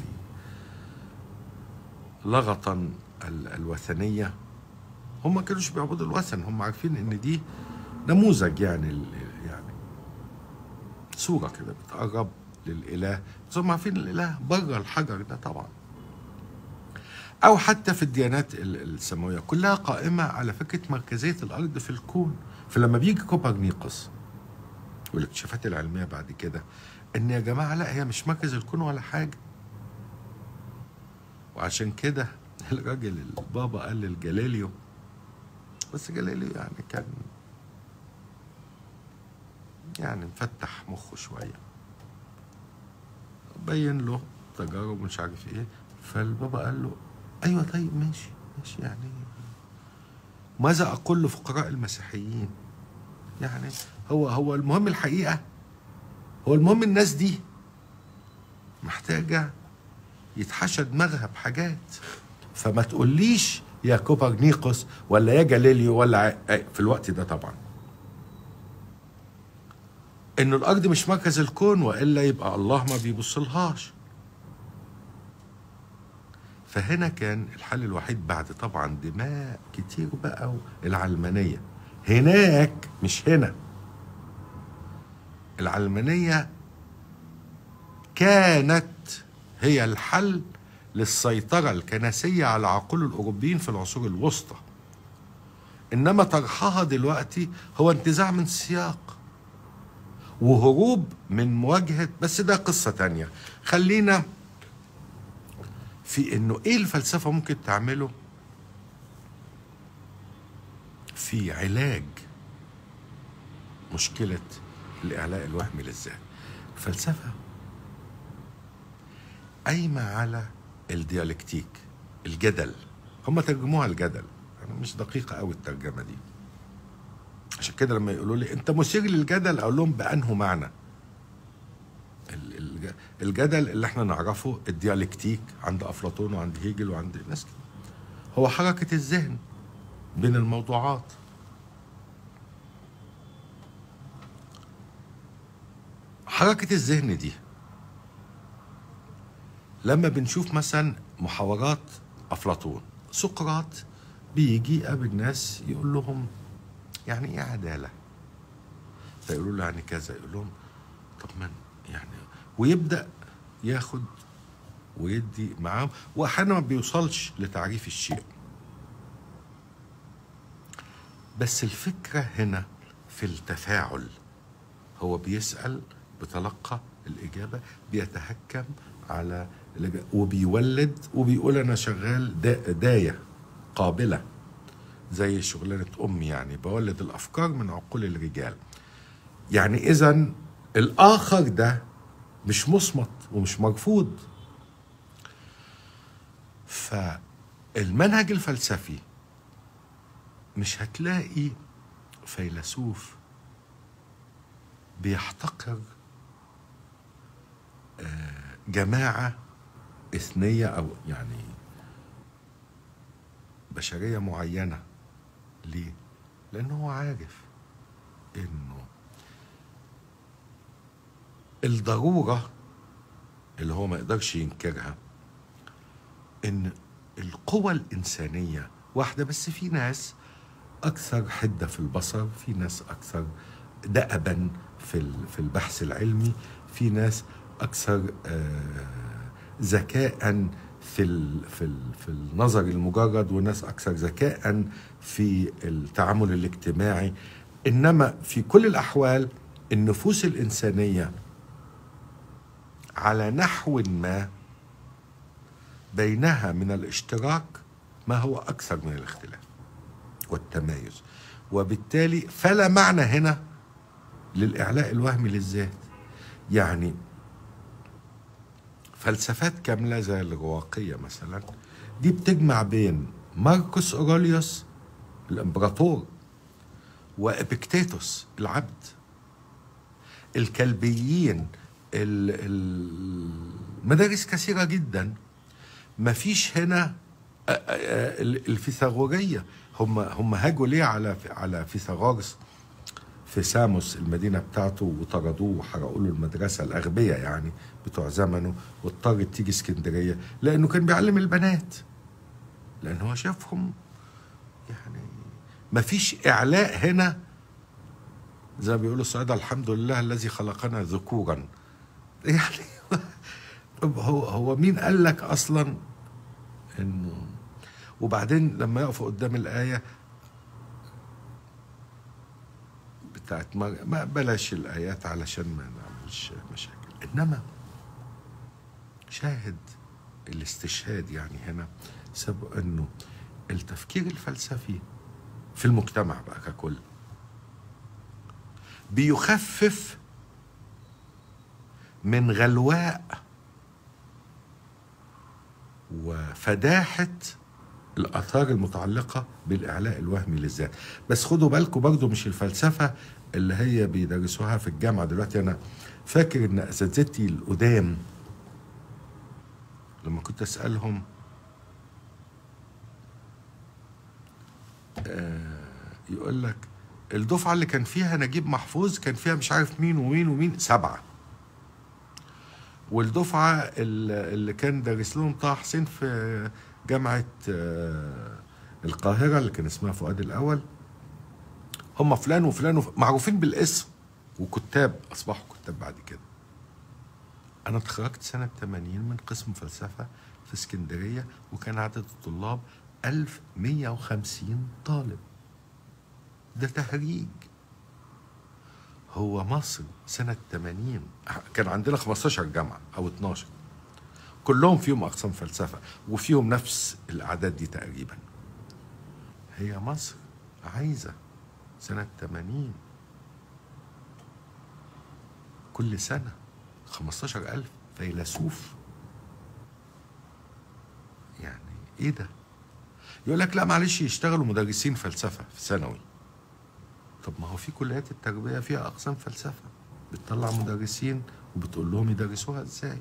Speaker 1: لغطا ال- الوثنية هم ما كانوش بيعبدوا الوثن هم عارفين ان دي نموذج يعني ال- يعني صورة كده بتقرب للإله بس هم عارفين الإله بره الحجر ده طبعا أو حتى في الديانات ال- السماوية كلها قائمة على فكرة مركزية الأرض في الكون فلما بيجي كوبرنيقوس والاكتشافات العلمية بعد كده إن يا جماعة لا هي مش مركز الكون ولا حاجة وعشان كده الراجل البابا قال للجاليليو بس جاليليو يعني كان يعني مفتح مخه شوية بين له تجارب مش عارف ايه فالبابا قال له ايوه طيب ماشي ماشي يعني ماذا اقول لفقراء المسيحيين يعني هو هو المهم الحقيقه هو المهم الناس دي محتاجه يتحشى دماغها بحاجات فما تقوليش يا كوبرنيقوس ولا يا جاليليو ولا ع- في الوقت ده طبعا ان الارض مش مركز الكون والا يبقى الله ما بيبصلهاش فهنا كان الحل الوحيد بعد طبعا دماء كتير بقى العلمانيه هناك مش هنا العلمانيه كانت هي الحل للسيطره الكنسيه على عقول الاوروبيين في العصور الوسطى انما طرحها دلوقتي هو انتزاع من سياق وهروب من مواجهه بس ده قصه تانية خلينا في انه ايه الفلسفه ممكن تعمله في علاج مشكله الاعلاء الوهمي للذات الفلسفه قايمه على الديالكتيك الجدل هم ترجموها الجدل انا مش دقيقه قوي الترجمه دي عشان كده لما يقولوا لي انت مثير للجدل اقول لهم بانه معنى ال- الج- الجدل اللي احنا نعرفه الديالكتيك عند افلاطون وعند هيجل وعند ناس كده هو حركه الذهن بين الموضوعات حركه الذهن دي لما بنشوف مثلا محاورات افلاطون سقراط بيجي يقابل ناس يقول لهم يعني ايه عداله فيقولوا له يعني كذا يقول لهم طب من يعني ويبدا ياخد ويدي معاهم واحيانا ما بيوصلش لتعريف الشيء بس الفكره هنا في التفاعل هو بيسال بتلقى الاجابه بيتهكم على الإجابة وبيولد وبيقول انا شغال دا دايه قابله زي شغلانه امي يعني بولد الافكار من عقول الرجال يعني اذا الاخر ده مش مصمت ومش مرفوض فالمنهج الفلسفي مش هتلاقي فيلسوف بيحتقر آه، جماعة إثنية أو يعني بشرية معينة ليه؟ لأنه هو عارف إنه الضرورة اللي هو ما يقدرش ينكرها إن القوى الإنسانية واحدة بس في ناس أكثر حدة في البصر في ناس أكثر دأبا في ال- في البحث العلمي في ناس أكثر آه، ذكاء في ال في ال في النظر المجرد وناس أكثر ذكاء في التعامل الاجتماعي إنما في كل الأحوال النفوس الإنسانية على نحو ما بينها من الاشتراك ما هو أكثر من الاختلاف والتمايز وبالتالي فلا معنى هنا للإعلاء الوهمي للذات يعني فلسفات كاملة زي الرواقية مثلا دي بتجمع بين ماركوس أوروليوس الإمبراطور وإبيكتيتوس العبد الكلبيين ال- ال- مدارس كثيرة جدا مفيش هنا آه، آه، آه، الفيثاغوريه هم هم هاجوا ليه على على فيثاغورس في ساموس المدينه بتاعته وطردوه وحرقوا له المدرسه الاغبياء يعني بتوع زمنه واضطرت تيجي اسكندريه لانه كان بيعلم البنات لان هو شافهم يعني ما فيش اعلاء هنا زي ما بيقولوا الصعيدة الحمد لله الذي خلقنا ذكورا يعني طب هو هو مين قال لك اصلا انه وبعدين لما يقفوا قدام الايه بتاعت ما, ما بلاش الايات علشان ما نعملش مشاكل انما شاهد الاستشهاد يعني هنا سبب انه التفكير الفلسفي في المجتمع بقى ككل بيخفف من غلواء وفداحة الآثار المتعلقة بالإعلاء الوهمي للذات بس خدوا بالكم برضو مش الفلسفة اللي هي بيدرسوها في الجامعة دلوقتي أنا فاكر إن أساتذتي القدام لما كنت أسألهم آه يقول لك الدفعة اللي كان فيها نجيب محفوظ كان فيها مش عارف مين ومين ومين سبعة والدفعة اللي كان دارس لهم طه حسين في جامعة آه، القاهرة اللي كان اسمها فؤاد الأول هم فلان وفلان وف... معروفين بالاسم وكتاب أصبحوا كتاب بعد كده أنا اتخرجت سنة 80 من قسم فلسفة في اسكندرية وكان عدد الطلاب 1150 طالب ده تهريج هو مصر سنة 80 كان عندنا 15 جامعة أو 12 كلهم فيهم أقسام فلسفة وفيهم نفس الأعداد دي تقريبا هي مصر عايزة سنة 80 كل سنة 15000 فيلسوف يعني ايه ده يقول لك لا معلش يشتغلوا مدرسين فلسفة في ثانوي طب ما هو في كليات التربيه فيها اقسام فلسفه بتطلع مدرسين وبتقول لهم يدرسوها ازاي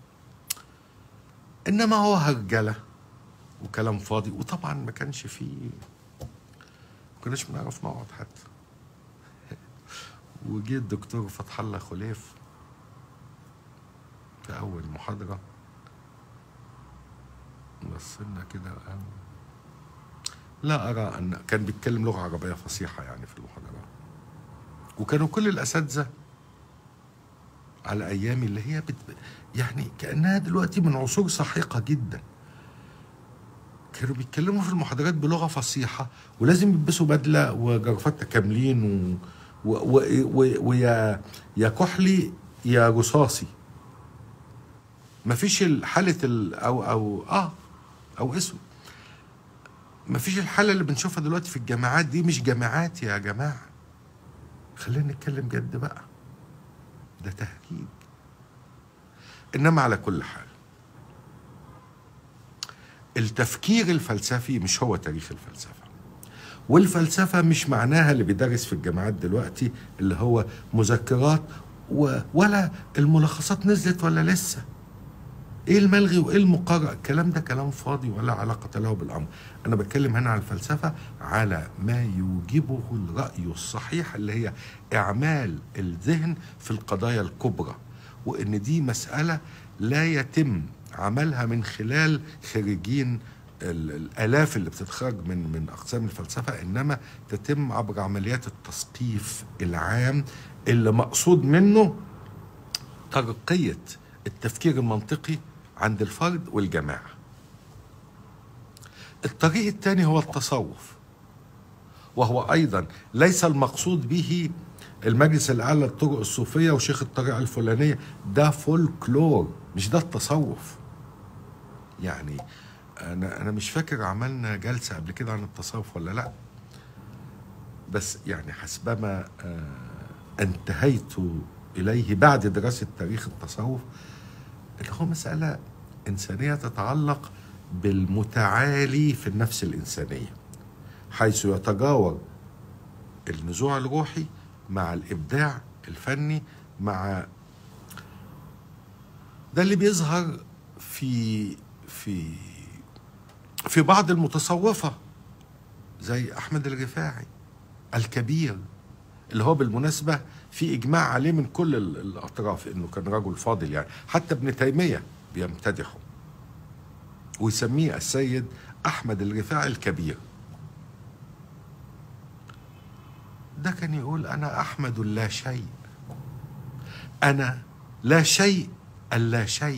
Speaker 1: انما هو هرجله وكلام فاضي وطبعا ما كانش فيه ما كناش بنعرف نقعد حتى وجي الدكتور فتح الله خليف في اول محاضره بص لنا كده وقال لا أرى أن كان بيتكلم لغة عربية فصيحة يعني في المحاضرة وكانوا كل الأساتذة على أيامي اللي هي بت... يعني كأنها دلوقتي من عصور سحيقة جدا كانوا بيتكلموا في المحاضرات بلغة فصيحة ولازم يلبسوا بدلة وجرافات كاملين و... و... و... و... ويا يا كحلي يا رصاصي مفيش حالة ال... أو أو آه أو اسود ما فيش الحالة اللي بنشوفها دلوقتي في الجامعات دي مش جامعات يا جماعة خلينا نتكلم جد بقى ده تهديد إنما على كل حال التفكير الفلسفي مش هو تاريخ الفلسفة والفلسفة مش معناها اللي بيدرس في الجامعات دلوقتي اللي هو مذكرات ولا الملخصات نزلت ولا لسه ايه الملغي وايه المقرر الكلام ده كلام فاضي ولا علاقة له بالامر انا بتكلم هنا على الفلسفة على ما يوجبه الرأي الصحيح اللي هي اعمال الذهن في القضايا الكبرى وان دي مسألة لا يتم عملها من خلال خريجين الالاف اللي بتتخرج من من اقسام الفلسفه انما تتم عبر عمليات التثقيف العام اللي مقصود منه ترقيه التفكير المنطقي عند الفرد والجماعة الطريق الثاني هو التصوف وهو أيضا ليس المقصود به المجلس الأعلى للطرق الصوفية وشيخ الطريقة الفلانية ده فولكلور مش ده التصوف يعني أنا أنا مش فاكر عملنا جلسة قبل كده عن التصوف ولا لأ بس يعني حسبما آه، انتهيت إليه بعد دراسة تاريخ التصوف اللي هو مسألة إنسانية تتعلق بالمتعالي في النفس الإنسانية حيث يتجاور النزوع الروحي مع الإبداع الفني مع ده اللي بيظهر في في في بعض المتصوفة زي أحمد الرفاعي الكبير اللي هو بالمناسبة في إجماع عليه من كل ال- الأطراف إنه كان رجل فاضل يعني حتى ابن تيمية بيمتدحه ويسميه السيد أحمد الرفاعي الكبير ده كان يقول أنا أحمد لا شيء أنا لا شيء اللا شيء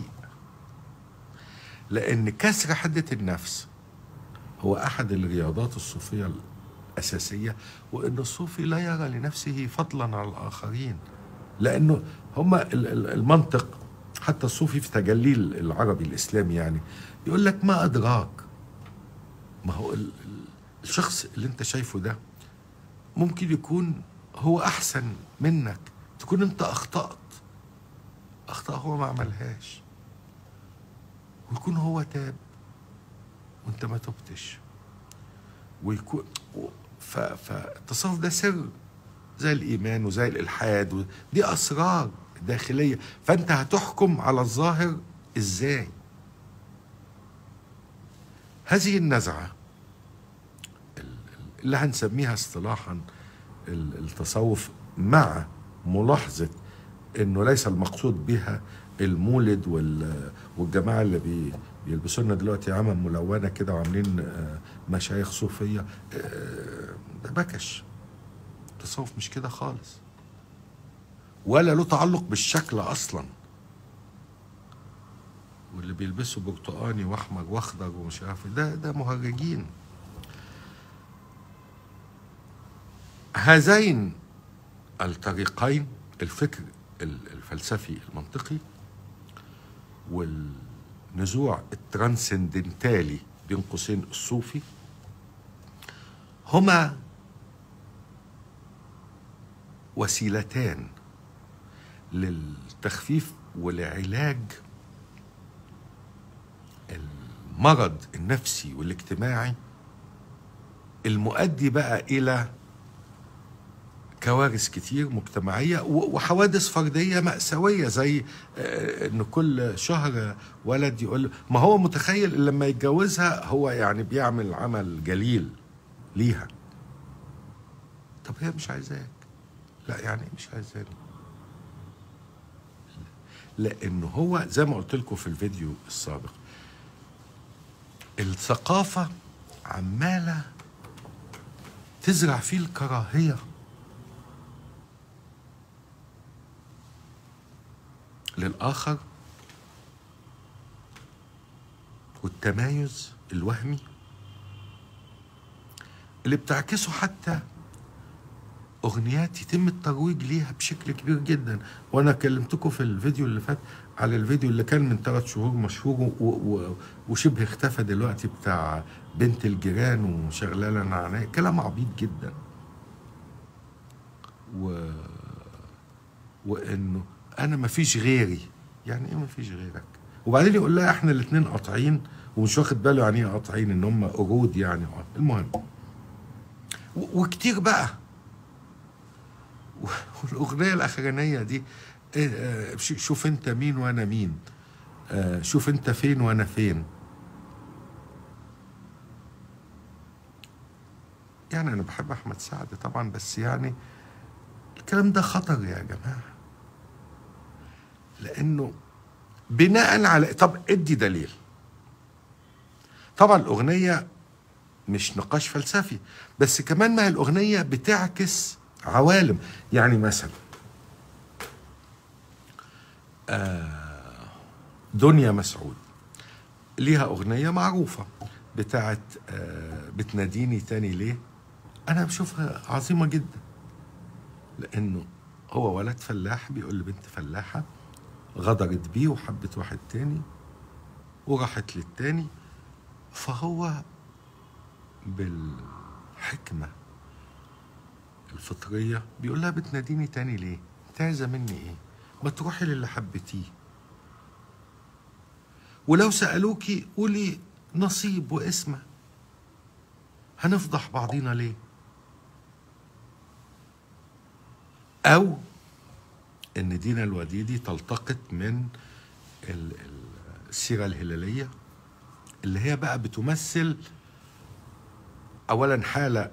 Speaker 1: لأن كسر حدة النفس هو أحد الرياضات الصوفية الأساسية وأن الصوفي لا يرى لنفسه فضلا على الآخرين لأنه هما ال- ال- المنطق حتى الصوفي في تجلي العربي الإسلامي يعني يقول لك ما أدراك ما هو ال- ال- الشخص اللي أنت شايفه ده ممكن يكون هو أحسن منك تكون أنت أخطأت أخطاء هو ما عملهاش ويكون هو تاب وانت ما تبتش ويكون و- ف- فالتصوف ده سر زي الايمان وزي الالحاد و- دي اسرار داخليه فانت هتحكم على الظاهر ازاي هذه النزعه ال- ال- اللي هنسميها اصطلاحا ال- التصوف مع ملاحظه انه ليس المقصود بها المولد وال- والجماعه اللي بي بيلبسوا لنا دلوقتي عمم ملونه كده وعاملين آه، مشايخ صوفيه آه، ده بكش التصوف مش كده خالص ولا له تعلق بالشكل اصلا واللي بيلبسوا برتقاني واحمر واخضر ومش عارف إيه، ده ده مهرجين هذين الطريقين الفكر ال- الفلسفي المنطقي والنزوع الترانسندنتالي بين قوسين الصوفي هما وسيلتان للتخفيف ولعلاج المرض النفسي والاجتماعي المؤدي بقى الى كوارث كتير مجتمعية و- وحوادث فردية مأساوية زي آه، إن كل شهر ولد يقول ما هو متخيل إن لما يتجوزها هو يعني بيعمل عمل جليل ليها طب هي مش عايزاك لا يعني إيه مش عايزاني لأن هو زي ما قلت لكم في الفيديو السابق الثقافة عمالة تزرع فيه الكراهيه للآخر والتمايز الوهمي اللي بتعكسه حتى أغنيات يتم الترويج ليها بشكل كبير جدا وأنا كلمتكم في الفيديو اللي فات على الفيديو اللي كان من ثلاث شهور مشهور و و وشبه اختفى دلوقتي بتاع بنت الجيران وشغلالة نعناع كلام عبيط جدا و وانه انا ما فيش غيري يعني ايه ما فيش غيرك وبعدين يقول لها احنا الاثنين قاطعين ومش واخد باله يعني ايه قاطعين ان هم قرود يعني المهم و- وكتير بقى و- والاغنيه الاخرانيه دي إيه آه، ش- شوف انت مين وانا مين آه، شوف انت فين وانا فين يعني انا بحب احمد سعد طبعا بس يعني الكلام ده خطر يا جماعه لانه بناء على طب ادي دليل طبعا الاغنيه مش نقاش فلسفي بس كمان ما هي الاغنيه بتعكس عوالم يعني مثلا آه دنيا مسعود ليها اغنيه معروفه بتاعت آه بتناديني تاني ليه انا بشوفها عظيمه جدا لانه هو ولد فلاح بيقول لبنت فلاحه غدرت بيه وحبت واحد تاني وراحت للتاني فهو بالحكمة الفطرية بيقول لها بتناديني تاني ليه؟ انت عايزة مني ايه؟ ما تروحي للي حبتيه ولو سألوكي قولي نصيب واسمه هنفضح بعضينا ليه؟ أو ان دينا الوديدي تلتقط من ال- ال- السيره الهلاليه اللي هي بقى بتمثل اولا حاله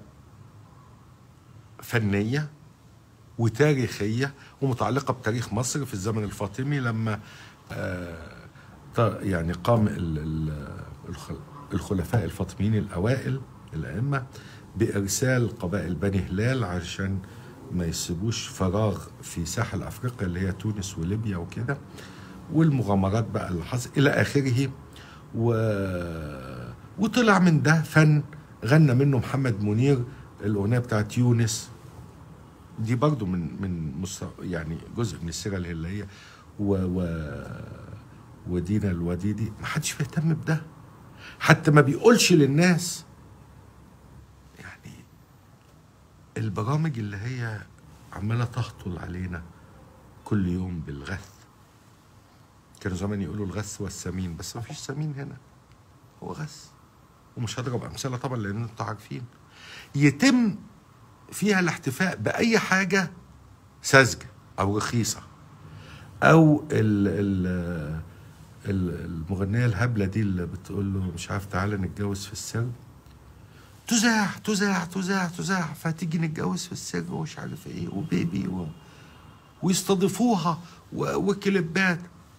Speaker 1: فنيه وتاريخيه ومتعلقه بتاريخ مصر في الزمن الفاطمي لما آه ط- يعني قام ال- ال- الخ- الخلفاء الفاطميين الاوائل الائمه بارسال قبائل بني هلال عشان ما يسيبوش فراغ في ساحل افريقيا اللي هي تونس وليبيا وكده والمغامرات بقى اللي حصل الى اخره و... وطلع من ده فن غنى منه محمد منير الاغنيه بتاعت يونس دي برضو من من مست... يعني جزء من السيره الهلاليه و... و... ودينا الوديدي ما حدش بيهتم بده حتى ما بيقولش للناس يعني البرامج اللي هي عماله تهطل علينا كل يوم بالغث كانوا زمان يقولوا الغث والسمين بس ما فيش سمين هنا هو غث ومش هضرب امثله طبعا لان انتوا عارفين يتم فيها الاحتفاء باي حاجه ساذجه او رخيصه او ال ال ال- المغنيه الهبله دي اللي بتقول له مش عارف تعالى نتجوز في السر تذاع تذاع تذاع تذاع فتيجي نتجوز في السر ومش عارف ايه وبيبي و... ويستضيفوها و... وكليبات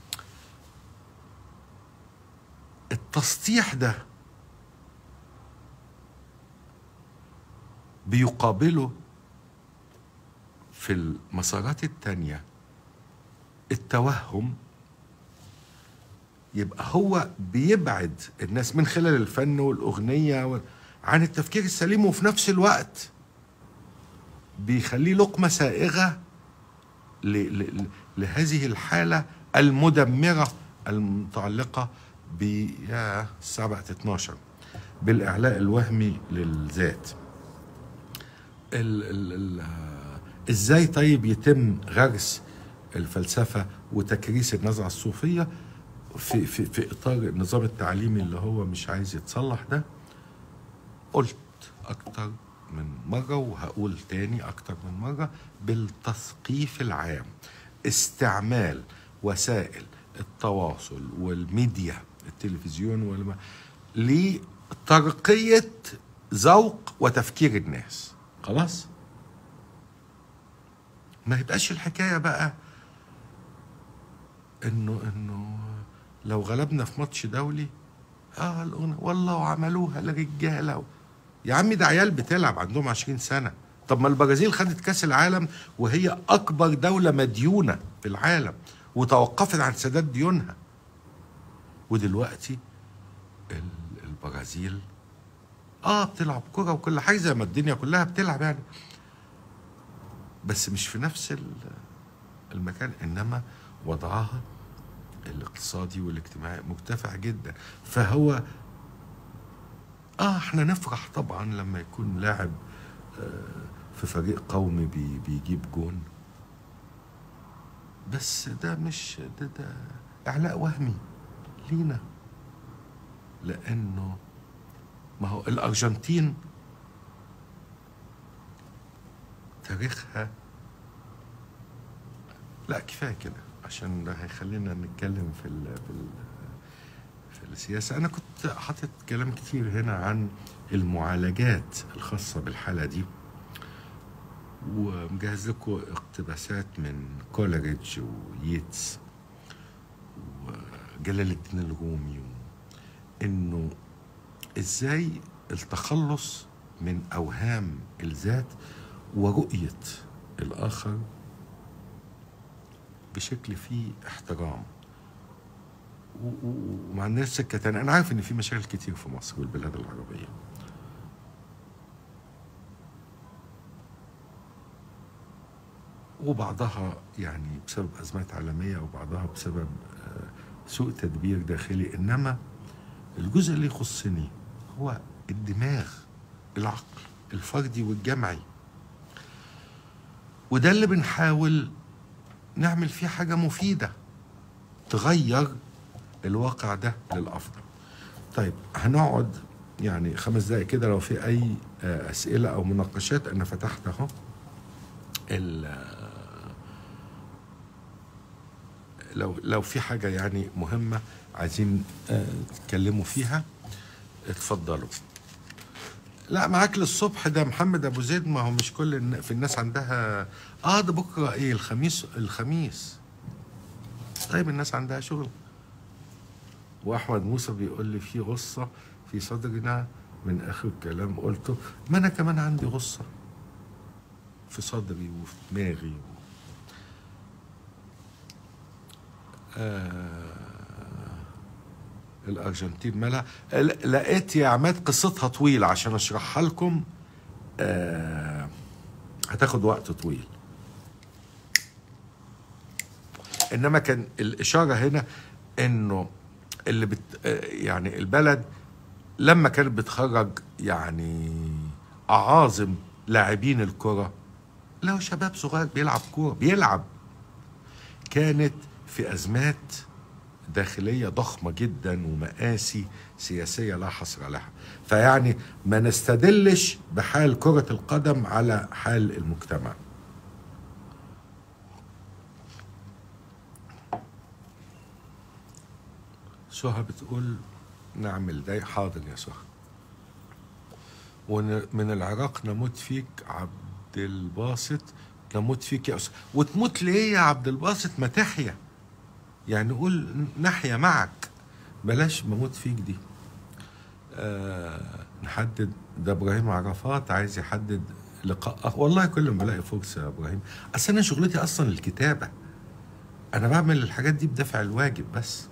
Speaker 1: التسطيح ده بيقابله في المسارات التانية التوهم يبقى هو بيبعد الناس من خلال الفن والأغنية و- عن التفكير السليم وفي نفس الوقت بيخليه لقمة سائغة ل- ل- ل- لهذه الحالة المدمرة المتعلقة ب يا الساعة بقت 12 بالإعلاء الوهمي للذات ال ال ال آه، ازاي طيب يتم غرس الفلسفة وتكريس النزعة الصوفية في, في, في إطار النظام التعليمي اللي هو مش عايز يتصلح ده قلت أكتر من مرة وهقول تاني أكتر من مرة بالتثقيف العام استعمال وسائل التواصل والميديا التلفزيون والما لترقية ذوق وتفكير الناس خلاص ما يبقاش الحكاية بقى انه انه لو غلبنا في ماتش دولي اه الأغنية والله وعملوها لرجاله يا عمي ده عيال بتلعب عندهم 20 سنه طب ما البرازيل خدت كاس العالم وهي اكبر دوله مديونه في العالم وتوقفت عن سداد ديونها ودلوقتي ال- البرازيل اه بتلعب كرة وكل حاجه زي ما الدنيا كلها بتلعب يعني بس مش في نفس ال- المكان انما وضعها الاقتصادي والاجتماعي مرتفع جدا فهو اه احنا نفرح طبعا لما يكون لاعب آه، في فريق قومي بي بيجيب جون بس ده مش ده ده اعلاء وهمي لينا لانه ما هو الارجنتين تاريخها لا كفايه كده عشان ده هيخلينا نتكلم في ال في ال في السياسه انا كنت حاطط كلام كتير هنا عن المعالجات الخاصه بالحاله دي ومجهز لكم اقتباسات من كولريدج وييتس وجلال الدين الرومي انه ازاي التخلص من اوهام الذات ورؤيه الاخر بشكل فيه احترام و- و- وما عندناش سكه تانية انا عارف ان في مشاكل كتير في مصر والبلاد العربيه وبعضها يعني بسبب ازمات عالميه وبعضها بسبب آه، سوء تدبير داخلي انما الجزء اللي يخصني هو الدماغ العقل الفردي والجمعي وده اللي بنحاول نعمل فيه حاجة مفيدة تغير الواقع ده للأفضل طيب هنقعد يعني خمس دقايق كده لو في أي آه، أسئلة أو مناقشات أنا فتحت أهو ال- آه، لو لو في حاجة يعني مهمة عايزين آه، تتكلموا فيها اتفضلوا لا معاك للصبح ده محمد ابو زيد ما هو مش كل الن- في الناس عندها اه ده بكره ايه الخميس الخميس طيب الناس عندها شغل واحمد موسى بيقول لي في غصه في صدرنا من اخر كلام قلته ما انا كمان عندي غصه في صدري وفي دماغي الارجنتين مالها ل- لقيت يا عماد قصتها طويله عشان اشرحها لكم آه هتاخد وقت طويل انما كان الاشاره هنا انه اللي بت آه، يعني البلد لما كانت بتخرج يعني اعاظم لاعبين الكره له شباب صغير بيلعب كوره بيلعب كانت في ازمات داخليه ضخمه جدا ومآسي سياسيه لا حصر لها فيعني ما نستدلش بحال كره القدم على حال المجتمع سهى بتقول نعمل ده حاضر يا سهى ومن العراق نموت فيك عبد الباسط نموت فيك يا أستاذ وتموت ليه يا عبد الباسط ما تحيا يعني قول نحيا معك بلاش بموت فيك دي آه نحدد ده ابراهيم عرفات عايز يحدد لقاء آه، والله كل ما بلاقي فرصه يا ابراهيم اصل انا شغلتي اصلا الكتابه انا بعمل الحاجات دي بدافع الواجب بس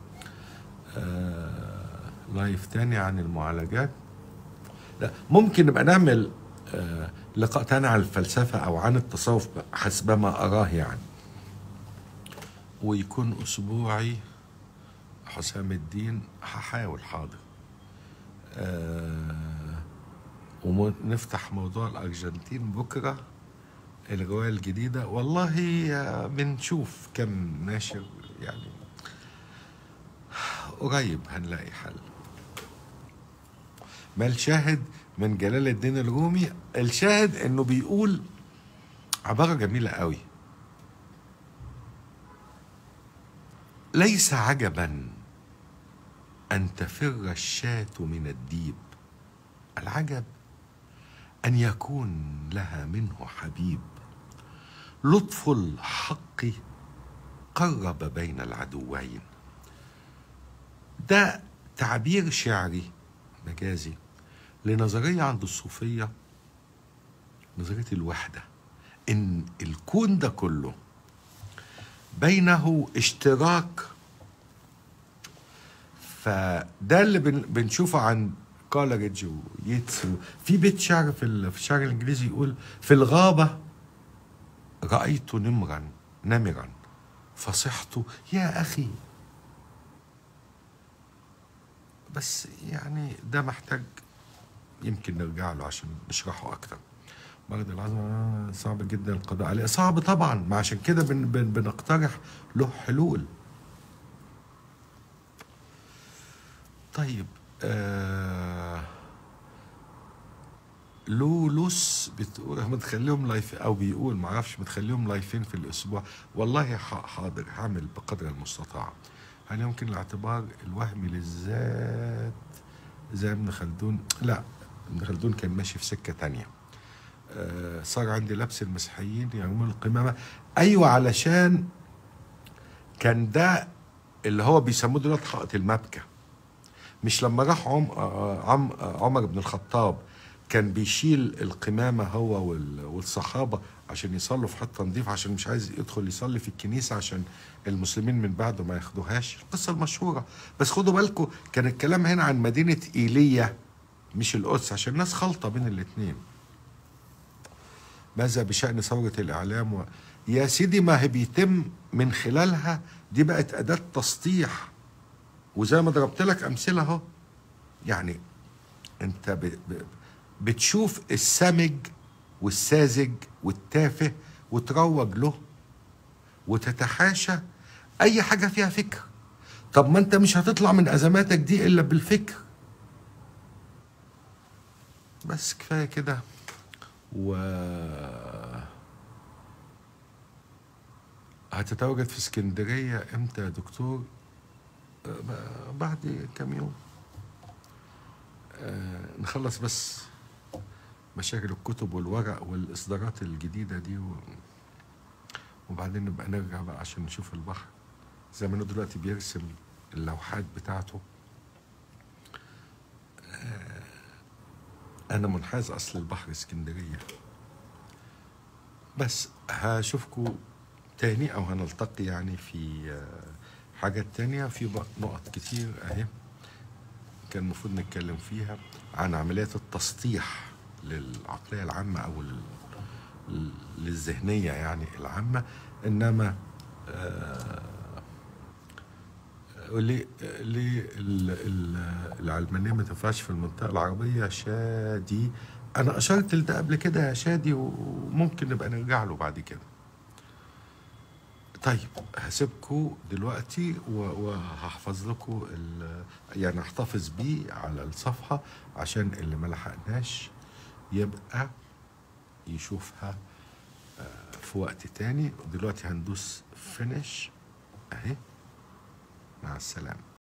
Speaker 1: آه لايف تاني عن المعالجات لا ممكن نبقى نعمل آه لقاء تاني عن الفلسفه او عن التصوف حسب ما اراه يعني ويكون اسبوعي حسام الدين هحاول حاضر آه ونفتح موضوع الارجنتين بكره الروايه الجديده والله آه، بنشوف كم ناشر يعني قريب هنلاقي حل ما الشاهد من جلال الدين الرومي الشاهد انه بيقول عباره جميله قوي ليس عجبا ان تفر الشاة من الديب العجب ان يكون لها منه حبيب لطف الحق قرب بين العدوين ده تعبير شعري مجازي لنظريه عند الصوفيه نظريه الوحده ان الكون ده كله بينه اشتراك فده اللي بن بنشوفه عن كولريدج ويتس في بيت شعر في ال- في الشعر الانجليزي يقول في الغابه رايت نمرا نمرا فصحت يا اخي بس يعني ده محتاج يمكن نرجع له عشان نشرحه اكتر مرض العظمة صعب جدا القضاء عليه صعب طبعا ما عشان كده بن بن بنقترح له حلول طيب آه لولوس بتقول متخليهم لايف او بيقول ما اعرفش متخليهم لايفين في الاسبوع والله ح- حاضر هعمل بقدر المستطاع هل يمكن الاعتبار الوهمي للذات زي ابن خلدون لا ابن خلدون كان ماشي في سكه تانية آه، صار عندي لبس المسيحيين يوم القمامة أيوة علشان كان ده اللي هو بيسموه دلوقتي حائط المبكى مش لما راح عم آه، عم آه، عمر بن الخطاب كان بيشيل القمامة هو وال- والصحابة عشان يصلوا في حتة نظيفة عشان مش عايز يدخل يصلي في الكنيسة عشان المسلمين من بعده ما ياخدوهاش القصة المشهورة بس خدوا بالكم كان الكلام هنا عن مدينة إيليا مش القدس عشان الناس خلطة بين الاتنين ماذا بشأن ثورة الإعلام و... يا سيدي ما هي بيتم من خلالها دي بقت أداة تسطيح وزي ما ضربت لك أمثلة أهو يعني أنت ب... ب... بتشوف السمج والساذج والتافه وتروج له وتتحاشى أي حاجة فيها فكر طب ما أنت مش هتطلع من أزماتك دي إلا بالفكر بس كفاية كده و هتتواجد في اسكندرية امتى يا دكتور؟ آه، بعد كام يوم آه نخلص بس مشاكل الكتب والورق والاصدارات الجديده دي و... وبعدين نبقى نرجع بقى عشان نشوف البحر زي ما انه دلوقتي بيرسم اللوحات بتاعته آه، انا منحاز اصل البحر اسكندريه بس هشوفكم تاني او هنلتقي يعني في آه، حاجات تانية في بق- نقط كتير اهي كان المفروض نتكلم فيها عن عمليات التسطيح للعقلية العامة أو لل- لل- للذهنية يعني العامة إنما آه، ليه ليه ال- ال- العلمانية ما تنفعش في المنطقة العربية شادي أنا أشرت لده قبل كده يا شادي وممكن نبقى نرجع له بعد كده طيب هسيبكم دلوقتي و- وهحفظ لكم ال- يعني احتفظ بيه على الصفحة عشان اللي ما لحقناش يبقى يشوفها آه، في وقت تاني دلوقتي هندوس فينيش اهي مع السلامة